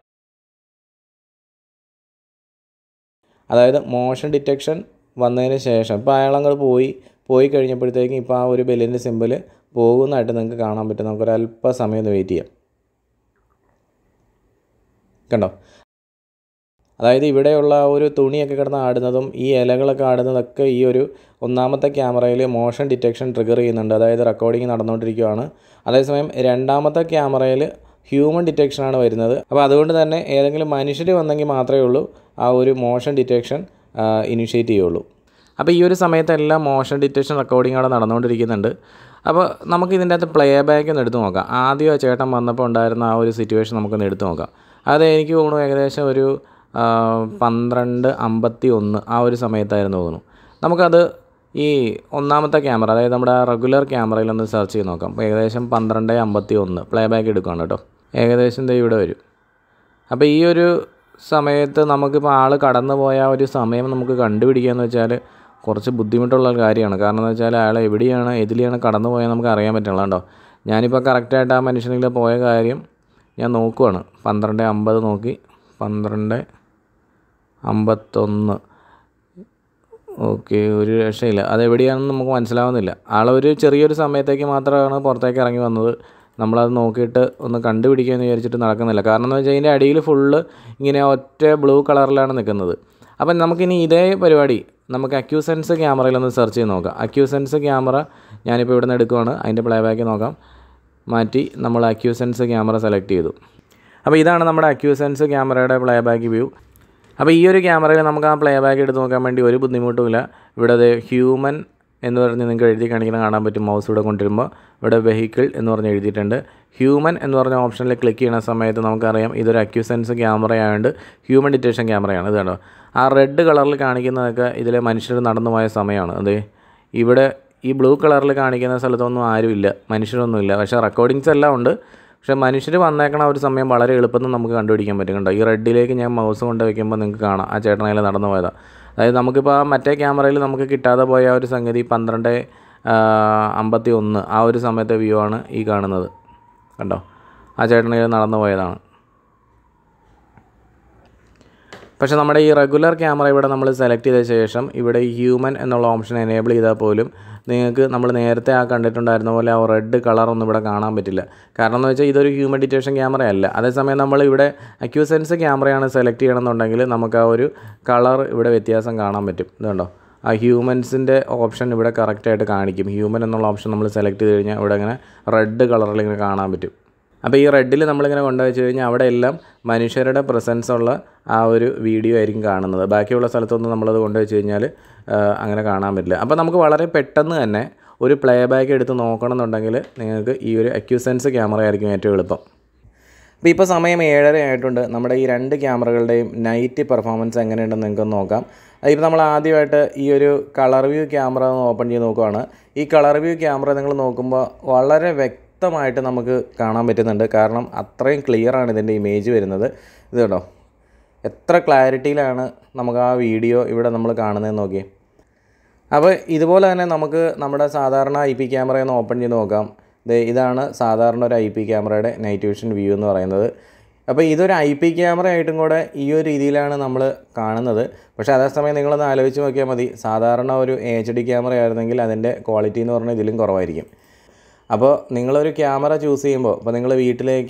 S1: അതായത് മോഷൻ ഡിറ്റക്ഷൻ വന്നതിന് ശേഷം ഇപ്പോൾ അയാളങ്ങോട്ട് പോയി പോയി കഴിഞ്ഞപ്പോഴത്തേക്കും ഇപ്പോൾ ആ ഒരു ബെല്ലിൻ്റെ സിമ്പൽ പോകുന്നതായിട്ട് നിങ്ങൾക്ക് കാണാൻ പറ്റും നമുക്കൊരു അല്പ സമയം ഒന്ന് വെയിറ്റ് ചെയ്യാം കണ്ടോ അതായത് ഇവിടെയുള്ള ആ ഒരു തുണിയൊക്കെ കിടന്ന് ആടുന്നതും ഈ ഇലകളൊക്കെ ആടുന്നതൊക്കെ ഈ ഒരു ഒന്നാമത്തെ ക്യാമറയിൽ മോഷൻ ഡിറ്റക്ഷൻ ട്രിഗർ ചെയ്യുന്നുണ്ട് അതായത് റെക്കോർഡിങ് നടന്നുകൊണ്ടിരിക്കുകയാണ് അതേസമയം രണ്ടാമത്തെ ക്യാമറയിൽ ഹ്യൂമൻ ഡിറ്റക്ഷനാണ് വരുന്നത് അപ്പോൾ അതുകൊണ്ട് തന്നെ ഏതെങ്കിലും മനുഷ്യർ വന്നെങ്കിൽ മാത്രമേ ഉള്ളൂ ആ ഒരു മോഷൻ ഡിറ്റക്ഷൻ ഇനിഷ്യേറ്റ് ചെയ്യുള്ളൂ അപ്പോൾ ഈ ഒരു സമയത്തെല്ലാം മോഷൻ ഡിറ്റക്ഷൻ റെക്കോർഡിംഗ് അവിടെ നടന്നുകൊണ്ടിരിക്കുന്നുണ്ട് അപ്പോൾ നമുക്ക് ഇതിൻ്റെ അകത്ത് പ്ലേ ബാക്ക് ഒന്ന് എടുത്ത് നോക്കാം ആദ്യം ആ ചേട്ടൻ വന്നപ്പോൾ ഉണ്ടായിരുന്ന ആ ഒരു സിറ്റുവേഷൻ നമുക്കൊന്ന് എടുത്ത് നോക്കാം അത് എനിക്ക് തോന്നുന്നു ഏകദേശം ഒരു ആ, പന്ത്രണ്ട് അമ്പത്തി ഒന്ന് ആ ഒരു സമയത്തായിരുന്നു തോന്നുന്നു നമുക്കത് ഈ ഒന്നാമത്തെ ക്യാമറ അതായത് നമ്മുടെ റെഗുലർ ക്യാമറയിൽ ഒന്ന് സെർച്ച് ചെയ്ത് നോക്കാം അപ്പോൾ ഏകദേശം പന്ത്രണ്ട് അമ്പത്തി ഒന്ന് പ്ലേ ബാക്ക് എടുക്കുകയാണ് കേട്ടോ ഏകദേശം ദേ ഇവിടെ വരും അപ്പോൾ ഈ ഒരു സമയത്ത് നമുക്കിപ്പോൾ ആൾ കടന്നു പോയ ആ ഒരു സമയം നമുക്ക് കണ്ടുപിടിക്കുക എന്ന് വെച്ചാൽ കുറച്ച് ബുദ്ധിമുട്ടുള്ള ഒരു കാര്യമാണ് കാരണം എന്ന് വെച്ചാൽ അയാൾ എവിടെയാണ് എതിലെയാണ് കടന്നു പോയത് നമുക്ക് അറിയാൻ പറ്റില്ല കേട്ടോ ഞാനിപ്പോൾ കറക്റ്റായിട്ട് ആ മനുഷ്യനിൽ പോയ കാര്യം ഞാൻ നോക്കുവാണ് പന്ത്രണ്ട് അമ്പത് നോക്കി പന്ത്രണ്ട് അമ്പത്തൊന്ന് ഓക്കെ ഒരു രക്ഷയില്ല അതെവിടെയാണെന്ന് നമുക്ക് മനസ്സിലാവുന്നില്ല ആളൊരു ചെറിയൊരു സമയത്തേക്ക് മാത്രമാണ് പുറത്തേക്ക് ഇറങ്ങി വന്നത് നമ്മളത് നോക്കിയിട്ട് ഒന്ന് കണ്ടുപിടിക്കാമെന്ന് വിചാരിച്ചിട്ട് നടക്കുന്നില്ല കാരണം എന്ന് വെച്ചാൽ അതിൻ്റെ അടിയിൽ ഫുള്ള് ഇങ്ങനെ ഒറ്റ ബ്ലൂ കളറിലാണ് നിൽക്കുന്നത് അപ്പം നമുക്കിനി ഇതേ പരിപാടി നമുക്ക് അക്യൂസെൻസ് ക്യാമറയിലൊന്ന് സെർച്ച് ചെയ്ത് നോക്കാം അക്യൂസെൻസ് ക്യാമറ ഞാനിപ്പോൾ ഇവിടെ നിന്ന് എടുക്കുവാണ് അതിൻ്റെ പ്ലേ ബാക്ക് നോക്കാം മാറ്റി നമ്മൾ അക്യൂസെൻസ് ക്യാമറ സെലക്ട് ചെയ്തു അപ്പോൾ ഇതാണ് നമ്മുടെ അക്യൂസെൻസ് ക്യാമറയുടെ പ്ലേ ബാക്ക് വ്യൂ അപ്പോൾ ഈ ഒരു ക്യാമറയിൽ നമുക്ക് ആ പ്ലേ ബാക്ക് എടുത്ത് നോക്കാൻ വേണ്ടി ഒരു ബുദ്ധിമുട്ടുമില്ല ഇവിടെ അത് ഹ്യൂമൻ എന്ന് പറഞ്ഞ് നിങ്ങൾക്ക് എഴുതി കാണിക്കുന്നത് കാണാൻ പറ്റും മൗസ് ഇവിടെ കൊണ്ടുവരുമ്പോൾ ഇവിടെ വെഹിക്കിൾ എന്ന് പറഞ്ഞ് എഴുതിയിട്ടുണ്ട് ഹ്യൂമൻ എന്ന് പറഞ്ഞ ഓപ്ഷനിൽ ക്ലിക്ക് ചെയ്യുന്ന സമയത്ത് നമുക്കറിയാം ഇതൊരു അക്യൂസെൻസ് ക്യാമറ ആയതുകൊണ്ട് ഹ്യൂമൻ ഡിറ്റക്ഷൻ ക്യാമറയാണ് ഇത് കണ്ടോ ആ റെഡ് കളറിൽ കാണിക്കുന്നതൊക്കെ ഇതിലെ മനുഷ്യർ നടന്നു പോയ സമയമാണ് അതെ ഇവിടെ ഈ ബ്ലൂ കളറിൽ കാണിക്കുന്ന സ്ഥലത്തൊന്നും ആരുമില്ല മനുഷ്യരൊന്നുമില്ല പക്ഷേ റെക്കോർഡിങ്സ് എല്ലാം ഉണ്ട് പക്ഷേ മനുഷ്യർ വന്നേക്കണ ഒരു സമയം വളരെ എളുപ്പത്തിൽ നമുക്ക് കണ്ടുപിടിക്കാൻ പറ്റും കണ്ടോ ഈ റെഡിലേക്ക് ഞാൻ മൗസ് കൊണ്ട് വയ്ക്കുമ്പോൾ നിങ്ങൾക്ക് കാണാം ആ ചേട്ടനയിൽ നടന്നു പോയതാണ് അതായത് നമുക്കിപ്പോൾ ആ മറ്റേ ക്യാമറയിൽ നമുക്ക് കിട്ടാതെ പോയ ആ ഒരു സംഗതി പന്ത്രണ്ട് അമ്പത്തി ഒന്ന് ആ ഒരു സമയത്തെ വ്യൂ ആണ് ഈ കാണുന്നത് കണ്ടോ ആ ചേട്ടനയിൽ നടന്നു പോയതാണ് പക്ഷേ നമ്മുടെ ഈ റെഗുലർ ക്യാമറ ഇവിടെ നമ്മൾ സെലക്ട് ചെയ്ത ശേഷം ഇവിടെ ഈ ഹ്യൂമൻ എന്നുള്ള ഓപ്ഷൻ എനേബിൾ ചെയ്താൽ പോലും നിങ്ങൾക്ക് നമ്മൾ നേരത്തെ ആ കണ്ടിട്ടുണ്ടായിരുന്ന പോലെ ആ റെഡ് കളറൊന്നും ഇവിടെ കാണാൻ പറ്റില്ല കാരണം എന്ന് വെച്ചാൽ ഇതൊരു ഹ്യൂമൻ ഡിറ്റക്ഷൻ ക്യാമറ അല്ല അതേസമയം നമ്മൾ ഇവിടെ അക്യൂസെൻസ് ക്യാമറയാണ് സെലക്ട് ചെയ്യണമെന്നുണ്ടെങ്കിൽ നമുക്ക് ആ ഒരു കളർ ഇവിടെ വ്യത്യാസം കാണാൻ പറ്റും ഇതുണ്ടോ ആ ഹ്യൂമൻസിൻ്റെ ഓപ്ഷൻ ഇവിടെ കറക്റ്റായിട്ട് കാണിക്കും ഹ്യൂമൻ എന്നുള്ള ഓപ്ഷൻ നമ്മൾ സെലക്ട് ചെയ്ത് കഴിഞ്ഞാൽ ഇവിടെ ഇങ്ങനെ റെഡ് കളറിൽ ഇങ്ങനെ കാണാൻ പറ്റും അപ്പോൾ ഈ റെഡിൽ നമ്മളിങ്ങനെ കൊണ്ടുവച്ച് കഴിഞ്ഞാൽ അവിടെ എല്ലാം മനുഷ്യരുടെ പ്രസൻസ് ഉള്ള ആ ഒരു വീഡിയോ ആയിരിക്കും കാണുന്നത് ബാക്കിയുള്ള സ്ഥലത്തൊന്നും നമ്മളത് കൊണ്ടുവച്ച് കഴിഞ്ഞാൽ ആ, അങ്ങനെ കാണാൻ പറ്റില്ല അപ്പോൾ നമുക്ക് വളരെ പെട്ടെന്ന് തന്നെ ഒരു പ്ലേ ബാക്ക് എടുത്ത് നോക്കണം എന്നുണ്ടെങ്കിൽ നിങ്ങൾക്ക് ഈ ഒരു അക്യൂസെൻസ് ക്യാമറ ആയിരിക്കും ഏറ്റവും എളുപ്പം അപ്പോൾ ഇപ്പോൾ സമയം ഏഴര ആയിട്ടുണ്ട് നമ്മുടെ ഈ രണ്ട് ക്യാമറകളുടെയും നൈറ്റ് പെർഫോമൻസ് എങ്ങനെയുണ്ടെന്ന് നിങ്ങൾക്കൊന്ന് നോക്കാം അതിപ്പോൾ നമ്മൾ ആദ്യമായിട്ട് ഈ ഒരു കളർ വ്യൂ ക്യാമറ ഒന്ന് ഓപ്പൺ ചെയ്ത് നോക്കുവാണ് ഈ കളർ വ്യൂ ക്യാമറ നിങ്ങൾ നോക്കുമ്പോൾ വളരെ വ്യക്തമായിട്ട് നമുക്ക് കാണാൻ പറ്റുന്നുണ്ട് കാരണം അത്രയും ക്ലിയർ ആണ് ഇതിൻ്റെ ഇമേജ് വരുന്നത് ഇത് കേട്ടോ എത്ര ക്ലാരിറ്റിയിലാണ് നമുക്ക് ആ വീഡിയോ ഇവിടെ നമ്മൾ കാണുന്നതെന്ന് നോക്കിയേ അപ്പോൾ ഇതുപോലെ തന്നെ നമുക്ക് നമ്മുടെ സാധാരണ ഐ പി ക്യാമറയൊന്ന് ഓപ്പൺ ചെയ്ത് നോക്കാം ദേ ഇതാണ് സാധാരണ ഒരു ഐ പി ക്യാമറയുടെ നൈറ്റ് വിഷൻ വ്യൂ എന്ന് പറയുന്നത് അപ്പോൾ ഇതൊരു ഐ പി ക്യാമറ ആയിട്ടും കൂടെ ഈ ഒരു രീതിയിലാണ് നമ്മൾ കാണുന്നത് പക്ഷേ അതേസമയം നിങ്ങളൊന്ന് ആലോചിച്ച് നോക്കിയാൽ മതി സാധാരണ ഒരു എച്ച് ഡി ക്യാമറ ആയിരുന്നെങ്കിൽ അതിൻ്റെ ക്വാളിറ്റി എന്ന് പറഞ്ഞാൽ ഇതിലും കുറവായിരിക്കും അപ്പോൾ നിങ്ങളൊരു ക്യാമറ ചൂസ് ചെയ്യുമ്പോൾ ഇപ്പോൾ നിങ്ങൾ വീട്ടിലേക്കോ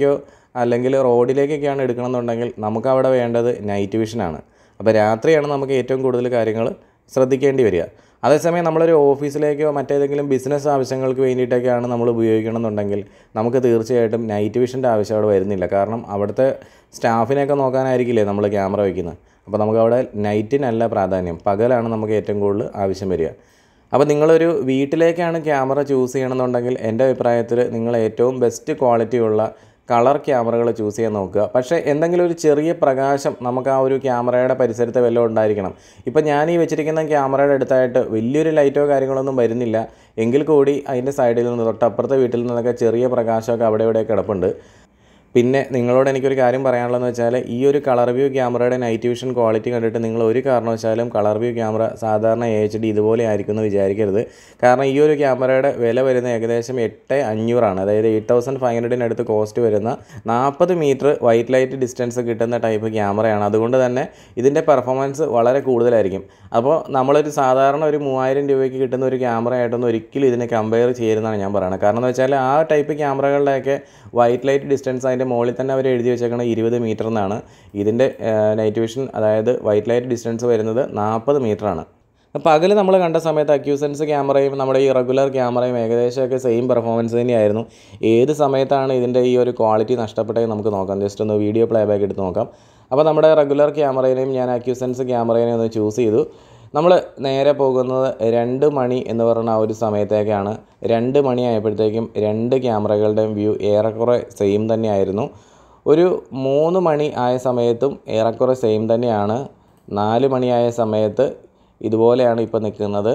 S1: അല്ലെങ്കിൽ റോഡിലേക്കൊക്കെയാണ് എടുക്കണമെന്നുണ്ടെങ്കിൽ നമുക്ക് അവിടെ വേണ്ടത് നൈറ്റ് വിഷനാണ് അപ്പോൾ രാത്രിയാണ് നമുക്ക് ഏറ്റവും കൂടുതൽ കാര്യങ്ങൾ ശ്രദ്ധിക്കേണ്ടി വരിക അതേസമയം നമ്മളൊരു ഓഫീസിലേക്കോ മറ്റേതെങ്കിലും ബിസിനസ് ആവശ്യങ്ങൾക്ക് വേണ്ടിയിട്ടൊക്കെയാണ് നമ്മൾ ഉപയോഗിക്കണമെന്നുണ്ടെങ്കിൽ നമുക്ക് തീർച്ചയായിട്ടും നൈറ്റ് വിഷൻ്റെ ആവശ്യം അവിടെ വരുന്നില്ല കാരണം അവിടുത്തെ സ്റ്റാഫിനെയൊക്കെ നോക്കാനായിരിക്കില്ലേ നമ്മൾ ക്യാമറ വയ്ക്കുന്നത് അപ്പോൾ നമുക്ക് അവിടെ നൈറ്റിനല്ല പ്രാധാന്യം പകലാണ് നമുക്ക് ഏറ്റവും കൂടുതൽ ആവശ്യം വരിക അപ്പോൾ നിങ്ങളൊരു വീട്ടിലേക്കാണ് ക്യാമറ ചൂസ് ചെയ്യണമെന്നുണ്ടെങ്കിൽ എൻ്റെ അഭിപ്രായത്തിൽ നിങ്ങൾ ഏറ്റവും ബെസ്റ്റ് ക്വാളിറ്റിയുള്ള കളർ ക്യാമറകൾ ചൂസ് ചെയ്യാൻ നോക്കുക പക്ഷേ എന്തെങ്കിലും ഒരു ചെറിയ പ്രകാശം നമുക്ക് ആ ഒരു ക്യാമറയുടെ പരിസരത്ത് വല്ലതും ഉണ്ടായിരിക്കണം ഇപ്പം ഞാൻ ഈ വെച്ചിരിക്കുന്ന ക്യാമറയുടെ അടുത്തായിട്ട് വലിയൊരു ലൈറ്റോ കാര്യങ്ങളൊന്നും വരുന്നില്ല എങ്കിൽ കൂടി അതിൻ്റെ സൈഡിൽ നിന്ന് തൊട്ടപ്പുറത്തെ വീട്ടിൽ നിന്നൊക്കെ ചെറിയ പ്രകാശമൊക്കെ അവിടെ ഇവിടെ കിടപ്പുണ്ട് പിന്നെ നിങ്ങളോട് എനിക്കൊരു കാര്യം പറയാനുള്ളതെന്ന് വെച്ചാൽ ഈ ഒരു കളർ വ്യൂ ക്യാമറയുടെ നൈറ്റ് വിഷൻ ക്വാളിറ്റി കണ്ടിട്ട് നിങ്ങൾ ഒരു കാരണവശാലും കളർ വ്യൂ ക്യാമറ സാധാരണ എ എച്ച് ഡി ഇതുപോലെ ആയിരിക്കും എന്ന് വിചാരിക്കരുത് കാരണം ഈ ഒരു ക്യാമറയുടെ വില വരുന്ന ഏകദേശം എട്ട് അഞ്ഞൂറാണ് അതായത് എയ്റ്റ് തൗസൻഡ് ഫൈവ് ഹൺഡ്രഡിനടുത്ത് കോസ്റ്റ് വരുന്ന നാൽപ്പത് മീറ്റർ വൈറ്റ് ലൈറ്റ് ഡിസ്റ്റൻസ് കിട്ടുന്ന ടൈപ്പ് ക്യാമറയാണ് അതുകൊണ്ട് തന്നെ ഇതിൻ്റെ പെർഫോമൻസ് വളരെ കൂടുതലായിരിക്കും അപ്പോൾ നമ്മളൊരു സാധാരണ ഒരു മൂവായിരം രൂപയ്ക്ക് കിട്ടുന്ന ഒരു ക്യാമറ ആയിട്ടൊന്നും ഒരിക്കലും ഇതിനെ കമ്പയർ ചെയ്യരുതെന്നാണ് ഞാൻ പറയുന്നത് കാരണം എന്ന് വെച്ചാൽ ആ ടൈപ്പ് ക്യാമറകളുടെയൊക്കെ വൈറ്റ് ലൈറ്റ് ഡിസ്റ്റൻസ് അതിൻ്റെ മുകളിൽ തന്നെ അവർ എഴുതി വെച്ചേക്കുന്നത് ഇരുപത് മീറ്റർ എന്നാണ് ഇതിൻ്റെ നൈറ്റ് വിഷൻ അതായത് വൈറ്റ് ലൈറ്റ് ഡിസ്റ്റൻസ് വരുന്നത് നാൽപ്പത് മീറ്ററാണ് പകൽ നമ്മൾ കണ്ട സമയത്ത് അക്യൂസൻസ് ക്യാമറയും നമ്മുടെ ഈ റെഗുലർ ക്യാമറയും ഏകദേശമൊക്കെ സെയിം പെർഫോമൻസ് തന്നെയായിരുന്നു ഏത് സമയത്താണ് ഇതിൻ്റെ ഈ ഒരു ക്വാളിറ്റി നഷ്ടപ്പെട്ടതെന്ന് നമുക്ക് നോക്കാം ജസ്റ്റ് ഒന്ന് വീഡിയോ പ്ലേ ബാക്ക് എടുത്ത് നോക്കാം അപ്പോൾ നമ്മുടെ റെഗുലർ ക്യാമറയിനെയും ഞാൻ അക്യൂസൻസ് ക്യാമറയിനെയും ഒന്ന് ചൂസ് ചെയ്തു നമ്മൾ നേരെ പോകുന്നത് രണ്ട് മണി എന്ന് പറയുന്ന ആ ഒരു സമയത്തേക്കാണ് രണ്ട് മണി ആയപ്പോഴത്തേക്കും രണ്ട് ക്യാമറകളുടെയും വ്യൂ ഏറെക്കുറെ സെയിം തന്നെയായിരുന്നു ഒരു മൂന്ന് മണി ആയ സമയത്തും ഏറെക്കുറെ സെയിം തന്നെയാണ് നാല് മണിയായ സമയത്ത് ഇതുപോലെയാണ് ഇപ്പോൾ നിൽക്കുന്നത്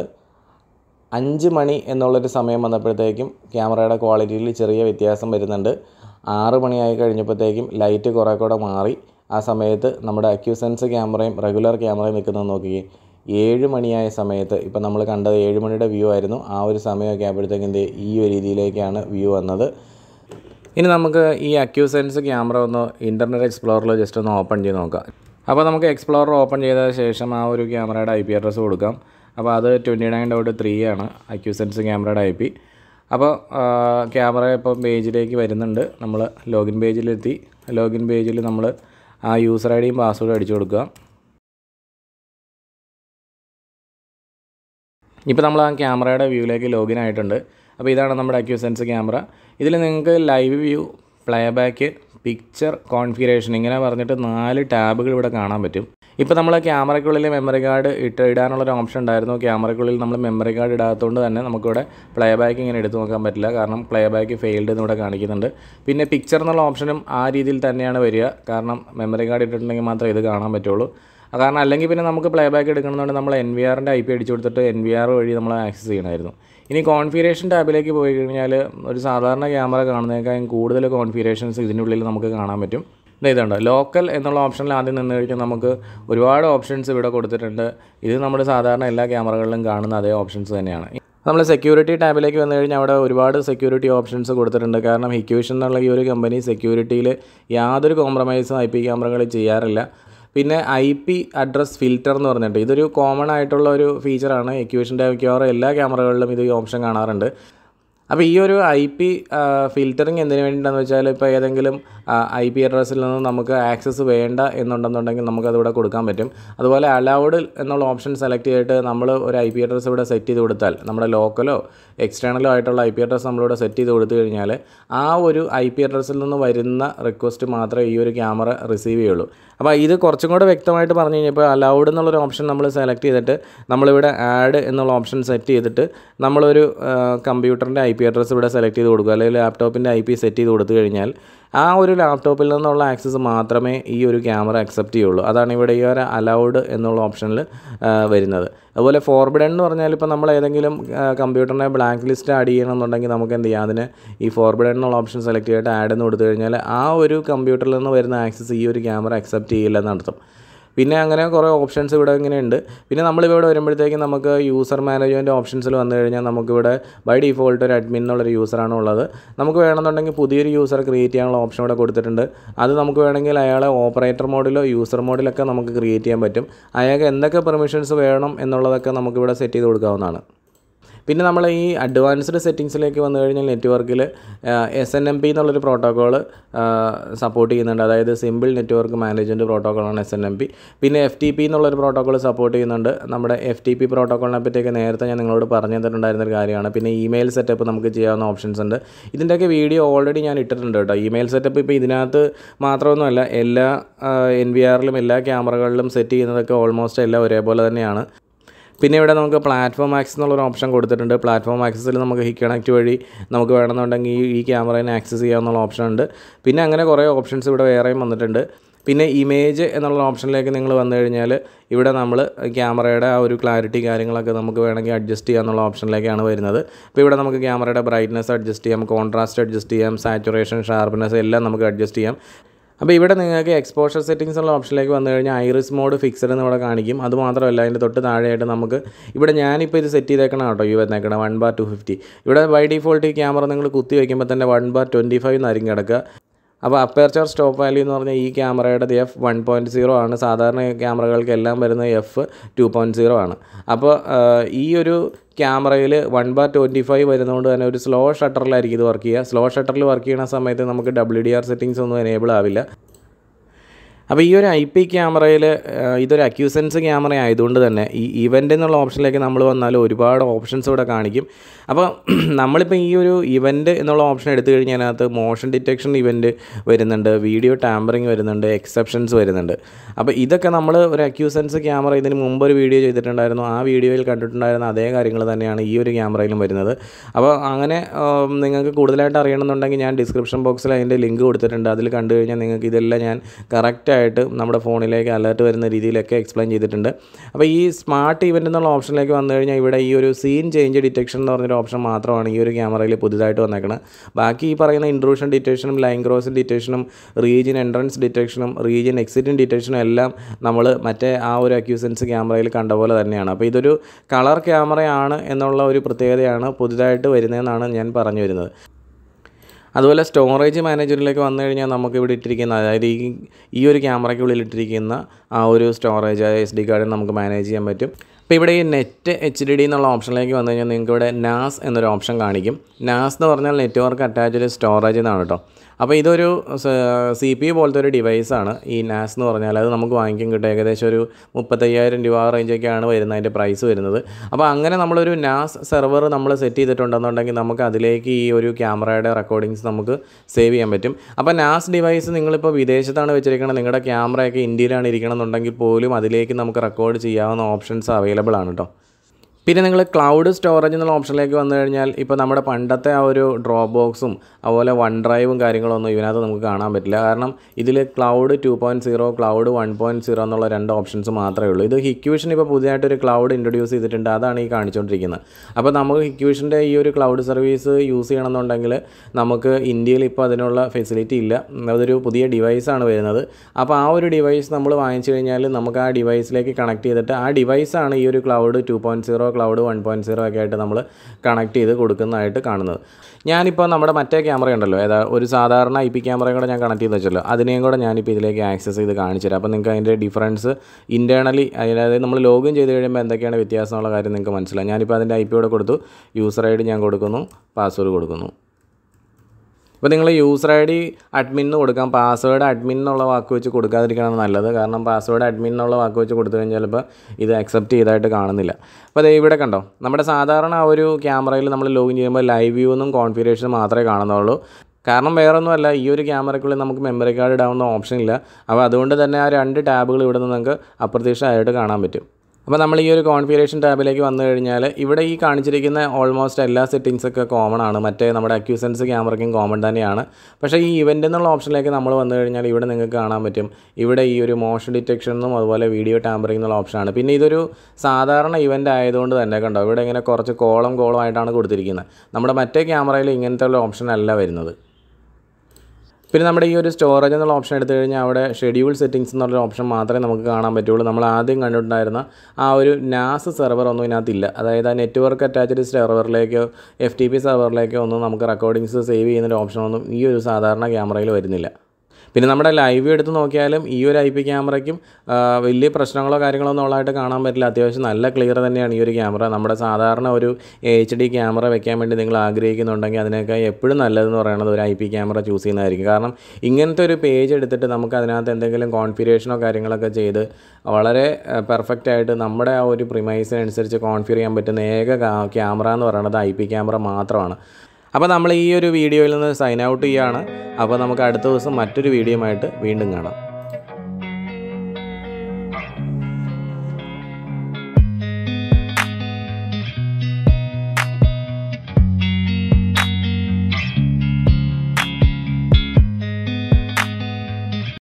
S1: അഞ്ച് മണി എന്നുള്ളൊരു സമയം വന്നപ്പോഴത്തേക്കും ക്യാമറയുടെ ക്വാളിറ്റിയിൽ ചെറിയ വ്യത്യാസം വരുന്നുണ്ട് ആറ് മണിയായി കഴിഞ്ഞപ്പോഴത്തേക്കും ലൈറ്റ് കുറേ കൂടെ മാറി ആ സമയത്ത് നമ്മുടെ അക്യൂസെൻസ് ക്യാമറയും റെഗുലർ ക്യാമറയും നിൽക്കുന്നത് നോക്കിയേ ഏഴ് മണിയായ സമയത്ത് ഇപ്പം നമ്മൾ കണ്ടത് ഏഴ് മണിയുടെ വ്യൂ ആയിരുന്നു ആ ഒരു സമയമൊക്കെ ആയപ്പോഴത്തേക്കും ദേ ഈ ഒരു രീതിയിലേക്കാണ് വ്യൂ വന്നത് ഇനി നമുക്ക് ഈ അക്യൂസെൻസ് ക്യാമറ ഒന്ന് ഇൻ്റർനെറ്റ് എക്സ്പ്ലോറിൽ ജസ്റ്റ് ഒന്ന് ഓപ്പൺ ചെയ്ത് നോക്കാം അപ്പോൾ നമുക്ക് എക്സ്പ്ലോറർ ഓപ്പൺ ചെയ്ത ശേഷം ആ ഒരു ക്യാമറയുടെ ഐ പി അഡ്രസ്സ് കൊടുക്കാം അപ്പോൾ അത് ട്വൻറ്റി നയൻ ഡോട്ട് ത്രീ ആണ് അക്യൂസെൻസ് ക്യാമറയുടെ ഐ പി അപ്പോൾ ക്യാമറ ഇപ്പോൾ പേജിലേക്ക് വരുന്നുണ്ട് നമ്മൾ ലോഗിൻ പേജിലെത്തി ലോഗിൻ പേജിൽ നമ്മൾ ആ യൂസർ ഐ ഡിയും പാസ്വേഡും അടിച്ചു കൊടുക്കുക ഇപ്പോൾ നമ്മൾ ആ ക്യാമറയുടെ വ്യൂവിലേക്ക് ലോഗിൻ ആയിട്ടുണ്ട് അപ്പോൾ ഇതാണ് നമ്മുടെ അക്യൂസെൻസ് ക്യാമറ ഇതിൽ നിങ്ങൾക്ക് live view playback picture configuration ഇങ്ങനെ പറഞ്ഞിട്ട് നാല് ടാബുകൾ ഇവിടെ കാണാൻ പറ്റും ഇപ്പോൾ നമ്മൾ ക്യാമറയ്ക്കുള്ളിൽ മെമ്മറി കാർഡ് ഇട്ട് ഇടാനുള്ളൊരു ഓപ്ഷൻ ഉണ്ടായിരുന്നു ക്യാമറയ്ക്കുള്ളിൽ നമ്മൾ മെമ്മറി കാർഡ് ഇടാത്തതുകൊണ്ട് തന്നെ നമുക്കിവിടെ പ്ലേ ബാക്ക് ഇങ്ങനെ എടുത്തു നോക്കാൻ പറ്റില്ല കാരണം പ്ലേ ബാക്ക് ഫെയിൽഡ് എന്ന് ഇവിടെ കാണിക്കുന്നുണ്ട് പിന്നെ പിക്ചർ എന്നുള്ള ഓപ്ഷനും ആ രീതിയിൽ തന്നെയാണ് വരിക കാരണം മെമ്മറി കാർഡ് ഇട്ടിട്ടുണ്ടെങ്കിൽ മാത്രമേ ഇത് കാണാൻ പറ്റുള്ളൂ കാരണം അല്ലെങ്കിൽ പിന്നെ നമുക്ക് പ്ലേ ബാക്ക് എടുക്കണമെന്നുണ്ടെങ്കിൽ നമ്മൾ എൻ വി ആറിൻ്റെ ഐ പി അടിച്ചു കൊടുത്തിട്ട് എൻ വി ആർ വഴി നമ്മൾ ആക്സസ് ചെയ്യണമായിരുന്നു ഇനി കോൺഫിഗറേഷൻ ടാബിലേക്ക് പോയി കഴിഞ്ഞാൽ ഒരു സാധാരണ ക്യാമറ കാണുന്നതിനേക്കാളും കൂടുതൽ കോൺഫിഗറേഷൻസ് ഇതിനുള്ളിൽ നമുക്ക് കാണാൻ പറ്റും ദേ ഇതുണ്ട് ലോക്കൽ എന്നുള്ള ഓപ്ഷനിൽ ആദ്യം നിന്ന് കഴിഞ്ഞാൽ നമുക്ക് ഒരുപാട് ഓപ്ഷൻസ് ഇവിടെ കൊടുത്തിട്ടുണ്ട് ഇത് നമ്മൾ സാധാരണ എല്ലാ ക്യാമറകളിലും കാണുന്ന അതേ ഓപ്ഷൻസ് തന്നെയാണ് നമ്മൾ സെക്യൂരിറ്റി ടാബിലേക്ക് വന്നു കഴിഞ്ഞാൽ അവിടെ ഒരുപാട് സെക്യൂരിറ്റി ഓപ്ഷൻസ് കൊടുത്തിട്ടുണ്ട് കാരണം ഹിക്യൂഷൻ എന്നുള്ള ഈ ഒരു കമ്പനി സെക്യൂരിറ്റിയിൽ യാതൊരു കോംപ്രമൈസും ഐ പി ക്യാമറകളിൽ ചെയ്യാറില്ല പിന്നെ ഐ പി അഡ്രസ് ഫിൽറ്റർ എന്ന് പറഞ്ഞിട്ട് ഇതൊരു കോമൺ ആയിട്ടുള്ള ഒരു ഫീച്ചറാണ് എക്യൂഷൻ്റെ മിക്കവാറും എല്ലാ ക്യാമറകളിലും ഇത് ഈ ഓപ്ഷൻ കാണാറുണ്ട് അപ്പോൾ ഈ ഒരു ഐ പി ഫിൽറ്ററിങ് എന്തിനു വേണ്ടിയിട്ടാണെന്ന് വെച്ചാൽ ഇപ്പോൾ ഏതെങ്കിലും ഐ പി അഡ്രസ്സിൽ നിന്ന് നമുക്ക് ആക്സസ് വേണ്ട എന്നുണ്ടെന്നുണ്ടെങ്കിൽ നമുക്കതിവിടെ കൊടുക്കാൻ പറ്റും അതുപോലെ അലൗഡ് എന്നുള്ള ഓപ്ഷൻ സെലക്ട് ചെയ്തിട്ട് നമ്മൾ ഒരു ഐ പി അഡ്രസ്സ് ഇവിടെ സെറ്റ് ചെയ്ത് കൊടുത്താൽ നമ്മുടെ ലോക്കലോ എക്സ്റ്റേണലോ ആയിട്ടുള്ള ഐ പി അഡ്രസ്സ് നമ്മളിവിടെ സെറ്റ് ചെയ്ത് കൊടുത്തു കഴിഞ്ഞാൽ ആ ഒരു ഐ പി അഡ്രസ്സിൽ നിന്ന് വരുന്ന റിക്വസ്റ്റ് മാത്രമേ ഈ ഒരു ക്യാമറ റിസീവ് ചെയ്യുള്ളൂ അപ്പോൾ ഇത് കുറച്ചും കൂടെ വ്യക്തമായിട്ട് പറഞ്ഞു കഴിഞ്ഞപ്പോൾ അലൗഡ് എന്നുള്ളൊരു ഓപ്ഷൻ നമ്മൾ സെലക്ട് ചെയ്തിട്ട് നമ്മളിവിടെ ആഡ് എന്നുള്ള ഓപ്ഷൻ സെറ്റ് ചെയ്തിട്ട് നമ്മളൊരു കമ്പ്യൂട്ടറിൻ്റെ ഐ പി അഡ്രസ്സ് ഇവിടെ സെലക്ട് ചെയ്ത് കൊടുക്കുക അല്ലെങ്കിൽ ലാപ്ടോപ്പിൻ്റെ ഐ പി സെറ്റ് ചെയ്ത് കൊടുത്തു കഴിഞ്ഞാൽ ആ ഒരു ലാപ്ടോപ്പിൽ നിന്നുള്ള ആക്സസ് മാത്രമേ ഈ ഒരു ക്യാമറ അക്സെപ്റ്റ് ചെയ്യുള്ളൂ അതാണ് ഇവിടെ ഈ ഒരു അലൗഡ് എന്നുള്ള ഓപ്ഷനിൽ വരുന്നത് അതുപോലെ ഫോർബിഡൻ എന്ന് പറഞ്ഞാൽ ഇപ്പോൾ നമ്മൾ ഏതെങ്കിലും കമ്പ്യൂട്ടറിനെ ബ്ലാക്ക് ലിസ്റ്റ് ആഡ് ചെയ്യണമെന്നുണ്ടെങ്കിൽ നമുക്ക് എന്ത് ചെയ്യാം അതിന് ഈ ഫോർബിഡൻ എന്നുള്ള ഓപ്ഷൻ സെലക്ട് ചെയ്തിട്ട് ആഡ് എന്ന് കൊടുത്തു കഴിഞ്ഞാൽ ആ ഒരു കമ്പ്യൂട്ടറിൽ നിന്ന് വരുന്ന ആക്സസ് ഈ ഒരു ക്യാമറ അക്സെപ്റ്റ് ചെയ്യില്ല എന്നർത്ഥം പിന്നെ അങ്ങനെ കുറേ ഓപ്ഷൻസ് ഇവിടെ ഇങ്ങനെ ഉണ്ട് പിന്നെ നമ്മളിവിടെ വരുമ്പോഴത്തേക്കും നമുക്ക് യൂസർ മാനേജ്മെൻറ്റ് ഓപ്ഷൻസിൽ വന്നു കഴിഞ്ഞാൽ നമുക്കിവിടെ ബൈ ഡിഫോൾട്ട് ഒരു അഡ്മിൻ എന്നുള്ളൊരു യൂസറാണ് ഉള്ളത് നമുക്ക് വേണമെന്നുണ്ടെങ്കിൽ പുതിയൊരു യൂസർ ക്രിയേറ്റ് ചെയ്യാനുള്ള ഓപ്ഷൻ ഇവിടെ കൊടുത്തിട്ടുണ്ട് അത് നമുക്ക് വേണമെങ്കിൽ അയാളെ ഓപ്പറേറ്റർ മോഡിലോ യൂസർ മോഡിലൊക്കെ നമുക്ക് ക്രിയേറ്റ് ചെയ്യാൻ പറ്റും അയാൾക്ക് എന്തൊക്കെ പെർമിഷൻസ് വേണം എന്നുള്ളതൊക്കെ നമുക്കിവിടെ സെറ്റ് ചെയ്ത് കൊടുക്കാവുന്നതാണ് പിന്നെ നമ്മൾ ഈ അഡ്വാൻസ്ഡ് സെറ്റിങ്സിലേക്ക് വന്നു കഴിഞ്ഞാൽ നെറ്റ്വർക്കിൽ എസ് എൻ എം പി എന്നുള്ളൊരു പ്രോട്ടോക്കോൾ സപ്പോർട്ട് ചെയ്യുന്നുണ്ട് അതായത് സിമ്പിൾ നെറ്റ്വർക്ക് മാനേജ്മെൻറ്റ് പ്രോട്ടോക്കോളാണ് എസ് എൻ എം പി പിന്നെ എഫ് ടി പി എന്നുള്ളൊരു പ്രോട്ടോക്കോൾ സപ്പോർട്ട് ചെയ്യുന്നുണ്ട് നമ്മുടെ എഫ് ടി പി പ്രോട്ടോക്കോളിനെ പറ്റിയൊക്കെ നേരത്തെ ഞാൻ നിങ്ങളോട് പറഞ്ഞു തന്നിട്ടുണ്ടായിരുന്ന ഒരു കാര്യമാണ് പിന്നെ ഇമെയിൽ സെറ്റപ്പ് നമുക്ക് ചെയ്യാവുന്ന ഓപ്ഷൻസ് ഉണ്ട് ഇതിൻ്റെയൊക്കെ വീഡിയോ ഓൾറെഡി ഞാൻ ഇട്ടിട്ടുണ്ട് കേട്ടോ ഇമെയിൽ സെറ്റപ്പ് ഇപ്പോൾ ഇതിനകത്ത് മാത്രമൊന്നുമല്ല എല്ലാ എൻ വി ആറിലും എല്ലാ ക്യാമറകളിലും സെറ്റ് ചെയ്യുന്നതൊക്കെ ഓൾമോസ്റ്റ് എല്ലാം ഒരേപോലെ തന്നെയാണ് പിന്നെ ഇവിടെ നമുക്ക് പ്ലാറ്റ്ഫോം ആക്സസ് എന്നുള്ളൊരു ഓപ്ഷൻ കൊടുത്തിട്ടുണ്ട് പ്ലാറ്റ്ഫോം ആക്സസിൽ നമുക്ക് ഹി കണക്റ്റ് വഴി നമുക്ക് വേണമെന്നുണ്ടെങ്കിൽ ഈ ഈ ക്യാമറേനെ ആക്സസ് ചെയ്യാമെന്നുള്ള ഓപ്ഷൻ ഉണ്ട് പിന്നെ അങ്ങനെ കുറേ ഓപ്ഷൻസ് ഇവിടെ വേറെയും വന്നിട്ടുണ്ട് പിന്നെ ഇമേജ് എന്നുള്ള ഓപ്ഷനിലേക്ക് നിങ്ങൾ വന്നു കഴിഞ്ഞാൽ ഇവിടെ നമ്മൾ ക്യാമറയുടെ ആ ഒരു ക്ലാരിറ്റി കാര്യങ്ങളൊക്കെ നമുക്ക് വേണമെങ്കിൽ അഡ്ജസ്റ്റ് ചെയ്യാമെന്നുള്ള ഓപ്ഷനിലേക്കാണ് വരുന്നത് ഇപ്പോൾ ഇവിടെ നമുക്ക് ക്യാമറയുടെ ബ്രൈറ്റ്നസ് അഡ്ജസ്റ്റ് ചെയ്യാം കോൺട്രാസ്റ്റ് അഡ്ജസ്റ്റ് ചെയ്യാം സാച്ചുറേഷൻ ഷാർപ്പ്നെസ് എല്ലാം നമുക്ക് അഡ്ജസ്റ്റ് ചെയ്യാം അപ്പോൾ ഇവിടെ നിങ്ങൾക്ക് എക്സ്പോഷർ സെറ്റിംഗ്സ് ഉള്ള ഓപ്ഷനിലേക്ക് വന്നു കഴിഞ്ഞാൽ ഐറിസ് മോഡ് ഫിക്സഡ് എന്ന് ഇവിടെ കാണിക്കും അത് മാത്രമല്ല അതിൻ്റെ തൊട്ട് താഴെയായിട്ട് നമുക്ക് ഇവിടെ ഞാനിപ്പോൾ ഇത് സെറ്റ് ചെയ്തേക്കണം കേട്ടോ ഈ വന്നേക്കണം വൺ ബാർ ടു ഫിഫ്റ്റി ഇവിടെ ബൈ ഡിഫോൾട്ട് ഈ ക്യാമറ നിങ്ങൾ കുത്തി വയ്ക്കുമ്പോൾ തന്നെ വൺ ബാർ ട്വൻറ്റി ഫൈവ് എന്നായിരിക്കും കിടക്കുക അപ്പോൾ അപ്പേർച്ചർ സ്റ്റോപ്പ് വാല്യൂ എന്ന് പറഞ്ഞാൽ ഈ ക്യാമറയുടെ എഫ് വൺ പോയിൻറ്റ് സീറോ ആണ് സാധാരണ ക്യാമറകൾക്ക് എല്ലാം വരുന്ന എഫ് ടു പോയിൻറ്റ് സീറോ ആണ് അപ്പോൾ ഈ ഒരു ക്യാമറയിൽ വൺ ബാർ ട്വൻറ്റി ഫൈവ് വരുന്നതുകൊണ്ട് തന്നെ ഒരു സ്ലോ ഷട്ടറിലായിരിക്കും ഇത് വർക്ക് ചെയ്യുക സ്ലോ ഷട്ടറിൽ വർക്ക് ചെയ്യുന്ന സമയത്ത് നമുക്ക് ഡബ്ല്യു ഡി ആർ സെറ്റിങ്സ് ഒന്നും എനേബിൾ ആവില്ല അപ്പോൾ ഈ ഒരു ഐ പി ക്യാമറയിൽ ഇതൊരു അക്യൂസൻസ് ക്യാമറ ആയതുകൊണ്ട് തന്നെ ഈ ഇവൻ്റ് എന്നുള്ള ഓപ്ഷനിലേക്ക് നമ്മൾ വന്നാൽ ഒരുപാട് ഓപ്ഷൻസ് ഇവിടെ കാണിക്കും അപ്പോൾ നമ്മളിപ്പോൾ ഈ ഒരു ഇവൻ്റ് എന്നുള്ള ഓപ്ഷൻ എടുത്തു കഴിഞ്ഞാൽ അതിനകത്ത് മോഷൻ ഡിറ്റക്ഷൻ ഇവൻ്റ് വരുന്നുണ്ട് വീഡിയോ ടാമ്പറിങ് വരുന്നുണ്ട് എക്സെപ്ഷൻസ് വരുന്നുണ്ട് അപ്പോൾ ഇതൊക്കെ നമ്മൾ ഒരു അക്യൂസൻസ് ക്യാമറ ഇതിന് മുമ്പ് ഒരു വീഡിയോ ചെയ്തിട്ടുണ്ടായിരുന്നു ആ വീഡിയോയിൽ കണ്ടിട്ടുണ്ടായിരുന്ന അതേ കാര്യങ്ങൾ തന്നെയാണ് ഈ ഒരു ക്യാമറയിലും വരുന്നത് അപ്പോൾ അങ്ങനെ ഉം, നിങ്ങൾക്ക് കൂടുതലായിട്ട് അറിയണമെന്നുണ്ടെങ്കിൽ ഞാൻ ഡിസ്ക്രിപ്ഷൻ ബോക്സിൽ അതിൻ്റെ ലിങ്ക് കൊടുത്തിട്ടുണ്ട് അതിൽ കണ്ടു കഴിഞ്ഞാൽ നിങ്ങൾക്ക് ഇതെല്ലാം ഞാൻ കറക്റ്റായിട്ട് നമ്മുടെ ഫോണിലേക്ക് അലേർട്ട് വരുന്ന രീതിയിലൊക്കെ എക്സ്പ്ലെയിൻ ചെയ്തിട്ടുണ്ട് അപ്പോൾ ഈ സ്മാർട്ട് ഇവൻ്റ് എന്നുള്ള ഓപ്ഷനിലേക്ക് വന്നു കഴിഞ്ഞാൽ ഇവിടെ ഈ ഒരു സീൻ ചേഞ്ച് ഡിറ്റക്ഷൻ എന്ന് പറഞ്ഞൊരു ഓപ്ഷൻ മാത്രമാണ് ഈ ഒരു ക്യാമറയിൽ പുതുതായിട്ട് വന്നേക്കുന്നത് ബാക്കി ഈ പറയുന്ന ഇൻട്രൂഷൻ ഡിറ്റക്ഷനും ലൈൻ ക്രോസിൻ ഡിറ്റക്ഷനും റീജിയൻ എൻട്രൻസ് ഡിറ്റക്ഷനും റീജിയൻ എക്സിറ്റിൻ ഡിറ്റക്ഷനും എല്ലാം നമ്മൾ മറ്റേ ആ ഒരു അക്യൂസൻസ് ക്യാമറയിൽ കണ്ട പോലെ തന്നെയാണ് അപ്പോൾ ഇതൊരു കളർ ക്യാമറയാണ് എന്നുള്ള ഒരു പ്രത്യേകതയാണ് പുതുതായിട്ട് വരുന്നതെന്നാണ് ഞാൻ പറഞ്ഞു വരുന്നത് അതുപോലെ സ്റ്റോറേജ് മാനേജറിലേക്ക് വന്നു കഴിഞ്ഞാൽ നമുക്ക് ഇവിടെ ഇട്ടിരിക്കുന്ന അതായത് ഈ ഈ ഒരു ക്യാമറയ്ക്കുള്ളിൽ ഇട്ടിരിക്കുന്ന ആ ഒരു സ്റ്റോറേജ് എസ് ഡി കാർഡിൽ നമുക്ക് മാനേജ് ചെയ്യാൻ പറ്റും അപ്പോൾ ഇവിടെ ഈ നെറ്റ് എച്ച് ഡി ഡി എന്നുള്ള ഓപ്ഷനിലേക്ക് വന്നു കഴിഞ്ഞാൽ നിങ്ങൾക്ക് ഇവിടെ നാസ് എന്നൊരു ഓപ്ഷൻ കാണിക്കും നാസ് എന്ന് പറഞ്ഞാൽ നെറ്റ്വർക്ക് അറ്റാച്ച്ഡ് സ്റ്റോറേജ് എന്നാണ് കേട്ടോ അപ്പോൾ ഇതൊരു സി പി യു പോലത്തെ ഒരു ഡിവൈസാണ് ഈ നാസ് എന്ന് പറഞ്ഞാൽ അത് നമുക്ക് വാങ്ങിക്കാൻ കിട്ടും ഏകദേശം ഒരു മുപ്പത്തയ്യായിരം രൂപ ആ റേഞ്ചൊക്കെയാണ് വരുന്നത് അതിൻ്റെ പ്രൈസ് വരുന്നത് അപ്പോൾ അങ്ങനെ നമ്മളൊരു നാസ് സെർവർ നമ്മൾ സെറ്റ് ചെയ്തിട്ടുണ്ടെന്നുണ്ടെങ്കിൽ നമുക്ക് അതിലേക്ക് ഈ ഒരു ക്യാമറയുടെ റെക്കോർഡിങ്സ് നമുക്ക് സേവ് ചെയ്യാൻ പറ്റും അപ്പോൾ നാസ് ഡിവൈസ് നിങ്ങളിപ്പോൾ വിദേശത്താണ് വെച്ചിരിക്കുന്നത് നിങ്ങളുടെ ക്യാമറയൊക്കെ ഇന്ത്യയിലാണ് ഇരിക്കണമെന്നുണ്ടെങ്കിൽ പോലും അതിലേക്ക് നമുക്ക് റെക്കോർഡ് ചെയ്യാവുന്ന ഓപ്ഷൻസ് അവൈലബിൾ ആണ് കേട്ടോ പിന്നെ നിങ്ങൾ ക്ലൗഡ് സ്റ്റോറേജ് എന്നുള്ള ഓപ്ഷനിലേക്ക് വന്നു കഴിഞ്ഞാൽ ഇപ്പോൾ നമ്മുടെ പണ്ടത്തെ ആ ഒരു ഡ്രോപ്പ് ബോക്സും അതുപോലെ വൺ ഡ്രൈവും കാര്യങ്ങളൊന്നും ഇതിനകത്ത് നമുക്ക് കാണാൻ പറ്റില്ല കാരണം ഇതിൽ cloud two point zero cloud one point zero എന്നുള്ള രണ്ട് ഓപ്ഷൻസ് മാത്രമേ ഉള്ളൂ ഇത് ഹിക്യൂഷൻ ഇപ്പോൾ പുതിയതായിട്ടൊരു ക്ലൗഡ് ഇൻട്രൊഡ്യൂസ് ചെയ്തിട്ടുണ്ട് അതാണ് ഈ കാണിച്ചുകൊണ്ടിരിക്കുന്നത് അപ്പോൾ നമുക്ക് ഹിക്യൂഷൻ്റെ ഈ ഒരു ക്ലൗഡ് സർവീസ് യൂസ് ചെയ്യണമെന്നുണ്ടെങ്കിൽ നമുക്ക് ഇന്ത്യയിൽ ഇപ്പോൾ അതിനുള്ള ഫെസിലിറ്റി ഇല്ല അതൊരു പുതിയ ഡിവൈസാണ് വരുന്നത് അപ്പോൾ ആ ഒരു ഡിവൈസ് നമ്മൾ വാങ്ങിച്ചു കഴിഞ്ഞാൽ നമുക്ക് ആ ഡിവൈസിലേക്ക് കണക്ട് ചെയ്തിട്ട് ആ ഡിവൈസാണ് ഈ ഒരു cloud two point zero cloud one point zero ഒക്കെ ആയിട്ട് നമ്മൾ കണക്ട് ചെയ്ത് കൊടുക്കുന്നതായിട്ട് കാണുന്നത് ഞാനിപ്പോൾ നമ്മുടെ മറ്റേ ക്യാമറ ഉണ്ടല്ലോ ഏതാ ഒരു സാധാരണ ഐ പി ക്യാമറയും കൂടെ ഞാൻ കണക്ട് ചെയ്ത് വെച്ചല്ലോ അതിനെയും കൂടെ ഞാനിപ്പോൾ ഇതിലേക്ക് ആക്സസ് ചെയ്ത് കാണിച്ചു തരാം അപ്പോൾ നിങ്ങൾക്ക് അതിൻ്റെ ഡിഫറൻസ് ഇൻറ്റേർണലി അതായത് നമ്മൾ ലോഗിൻ ചെയ്ത് കഴിയുമ്പോൾ എന്തൊക്കെയാണ് വ്യത്യാസം എന്നുള്ള കാര്യം നിങ്ങൾക്ക് മനസ്സിലാവും ഞാനിപ്പോൾ അതിൻ്റെ ഐ പി കൂടെ കൊടുത്തു യൂസർ ഐ ഡി ഞാൻ കൊടുക്കുന്നു പാസ്വേഡ് കൊടുക്കുന്നു ഇപ്പോൾ നിങ്ങൾ യൂസർ ഐ ഡി അഡ്മിൻ എന്ന് കൊടുക്കാം പാസ്വേഡ് അഡ്മിൻ എന്നുള്ള വാക്ക് വെച്ച് കൊടുക്കാതിരിക്കണം നല്ലത് കാരണം പാസ്വേഡ് അഡ്മിൻ എന്നുള്ള വാക്ക് വെച്ച് കൊടുത്തു കഴിഞ്ഞാൽ ചിലപ്പോൾ ഇത് അക്സെപ്റ്റ് ചെയ്തതായിട്ട് കാണുന്നില്ല അപ്പോൾ ദേ ഇവിടെ കണ്ടോ നമ്മുടെ സാധാരണ ആ ഒരു ക്യാമറയിൽ നമ്മൾ ലോഗിൻ ചെയ്യുമ്പോൾ ലൈവ് വ്യൂ എന്നും കോൺഫിഗറേഷൻ മാത്രമേ കാണുന്നുള്ളൂ കാരണം വേറൊന്നുമല്ല ഈ ഒരു ക്യാമറയ്ക്കുള്ളിൽ നമുക്ക് മെമ്മറി കാർഡ് ഇടാവുന്ന ഓപ്ഷൻ ഇല്ല അപ്പോൾ അതുകൊണ്ട് തന്നെ ആ രണ്ട് ടാബുകൾ ഇവിടെ നിന്ന് നിങ്ങൾക്ക് അപ്രത്യക്ഷമായിട്ട് കാണാൻ പറ്റും അപ്പോൾ നമ്മൾ ഈ ഒരു കോൺഫിഗറേഷൻ ടാബിലേക്ക് വന്നു കഴിഞ്ഞാൽ ഇവിടെ ഈ കാണിച്ചിരിക്കുന്ന ഓൾമോസ്റ്റ് എല്ലാ സെറ്റിങ്സൊക്കെ കോമൺ ആണ് മറ്റേ നമ്മുടെ അക്യൂസൻസ് ക്യാമറയ്ക്കും കോമൺ തന്നെയാണ് പക്ഷേ ഈ ഇവൻ്റ് എന്നുള്ള ഓപ്ഷനിലേക്ക് നമ്മൾ വന്നു കഴിഞ്ഞാൽ ഇവിടെ നിങ്ങൾക്ക് കാണാൻ പറ്റും ഇവിടെ ഈ ഒരു മോഷൻ ഡിറ്റക്ഷൻ എന്നും അതുപോലെ വീഡിയോ ടാമ്പറിംഗ് എന്നുള്ള ഓപ്ഷനാണ് പിന്നെ ഇതൊരു സാധാരണ ഇവൻ്റ് ആയതുകൊണ്ട് തന്നെ കണ്ടോ ഇവിടെ ഇങ്ങനെ കുറച്ച് കോളം കോളം ആയിട്ടാണ് കൊടുത്തിരിക്കുന്നത് നമ്മുടെ മറ്റേ ക്യാമറയിൽ ഇങ്ങനത്തെ ഉള്ള ഓപ്ഷൻ അല്ല വരുന്നത് പിന്നെ നമ്മുടെ ഈ ഒരു സ്റ്റോറേജ് എന്നുള്ള ഓപ്ഷൻ എടുത്തു കഴിഞ്ഞാൽ അവിടെ ഷെഡ്യൂൾ സെറ്റിങ്സ് എന്നുള്ള ഓപ്ഷൻ മാത്രമേ നമുക്ക് കാണാൻ പറ്റുള്ളൂ നമ്മൾ ആദ്യം കണ്ടിട്ടുണ്ടായിരുന്ന ആ ഒരു നാസ് സെർവർ ഒന്നും ഇതിനകത്തില്ല അതായത് ആ നെറ്റ്വർക്ക് അറ്റാച്ച്ഡ് സെർവറിലേക്കോ എഫ് ടി പി സെർവറിലേക്കോ ഒന്നും നമുക്ക് റെക്കോർഡിങ്സ് സേവ് ചെയ്യുന്ന ഒരു ഓപ്ഷനൊന്നും ഈ ഒരു സാധാരണ ക്യാമറയിൽ വരുന്നില്ല പിന്നെ നമ്മുടെ ലൈവ് എടുത്ത് നോക്കിയാലും ഈ ഒരു ഐ പി ക്യാമറയ്ക്കും ആ, വലിയ പ്രശ്നങ്ങളോ കാര്യങ്ങളോ ഒന്നും ഉള്ളതായിട്ട് കാണാൻ പറ്റില്ല അത്യാവശ്യം നല്ല ക്ലിയർ തന്നെയാണ് ഈ ഒരു ക്യാമറ നമ്മുടെ സാധാരണ ഒരു എച്ച് ഡി ക്യാമറ വെക്കാൻ വേണ്ടി നിങ്ങൾ ആഗ്രഹിക്കുന്നുണ്ടെങ്കിൽ അതിനേക്കാൾ എപ്പോഴും നല്ലതെന്ന് പറയുന്നത് ഒരു ഐ പി ക്യാമറ ചൂസ് ചെയ്യുന്നതായിരിക്കും കാരണം ഇങ്ങനത്തെ ഒരു പേജ് എടുത്തിട്ട് നമുക്ക് അതിനകത്ത് എന്തെങ്കിലും കോൺഫിഗറേഷനോ കാര്യങ്ങളൊക്കെ ചെയ്ത് വളരെ പെർഫെക്റ്റ് ആയിട്ട് നമ്മുടെ ആ ഒരു പ്രിമൈസിനനുസരിച്ച് കോൺഫിഗർ ചെയ്യാൻ പറ്റുന്ന ഏക ക്യാമറ എന്ന് പറയുന്നത് ഐ പി ക്യാമറ മാത്രമാണ് അപ്പോൾ നമ്മൾ ഈ ഒരു വീഡിയോയിൽ നിന്ന് സൈൻ ഔട്ട് ചെയ്യുകയാണ് അപ്പോൾ നമുക്ക് അടുത്ത ദിവസം മറ്റൊരു വീഡിയോ ആയിട്ട് വീണ്ടും കാണാം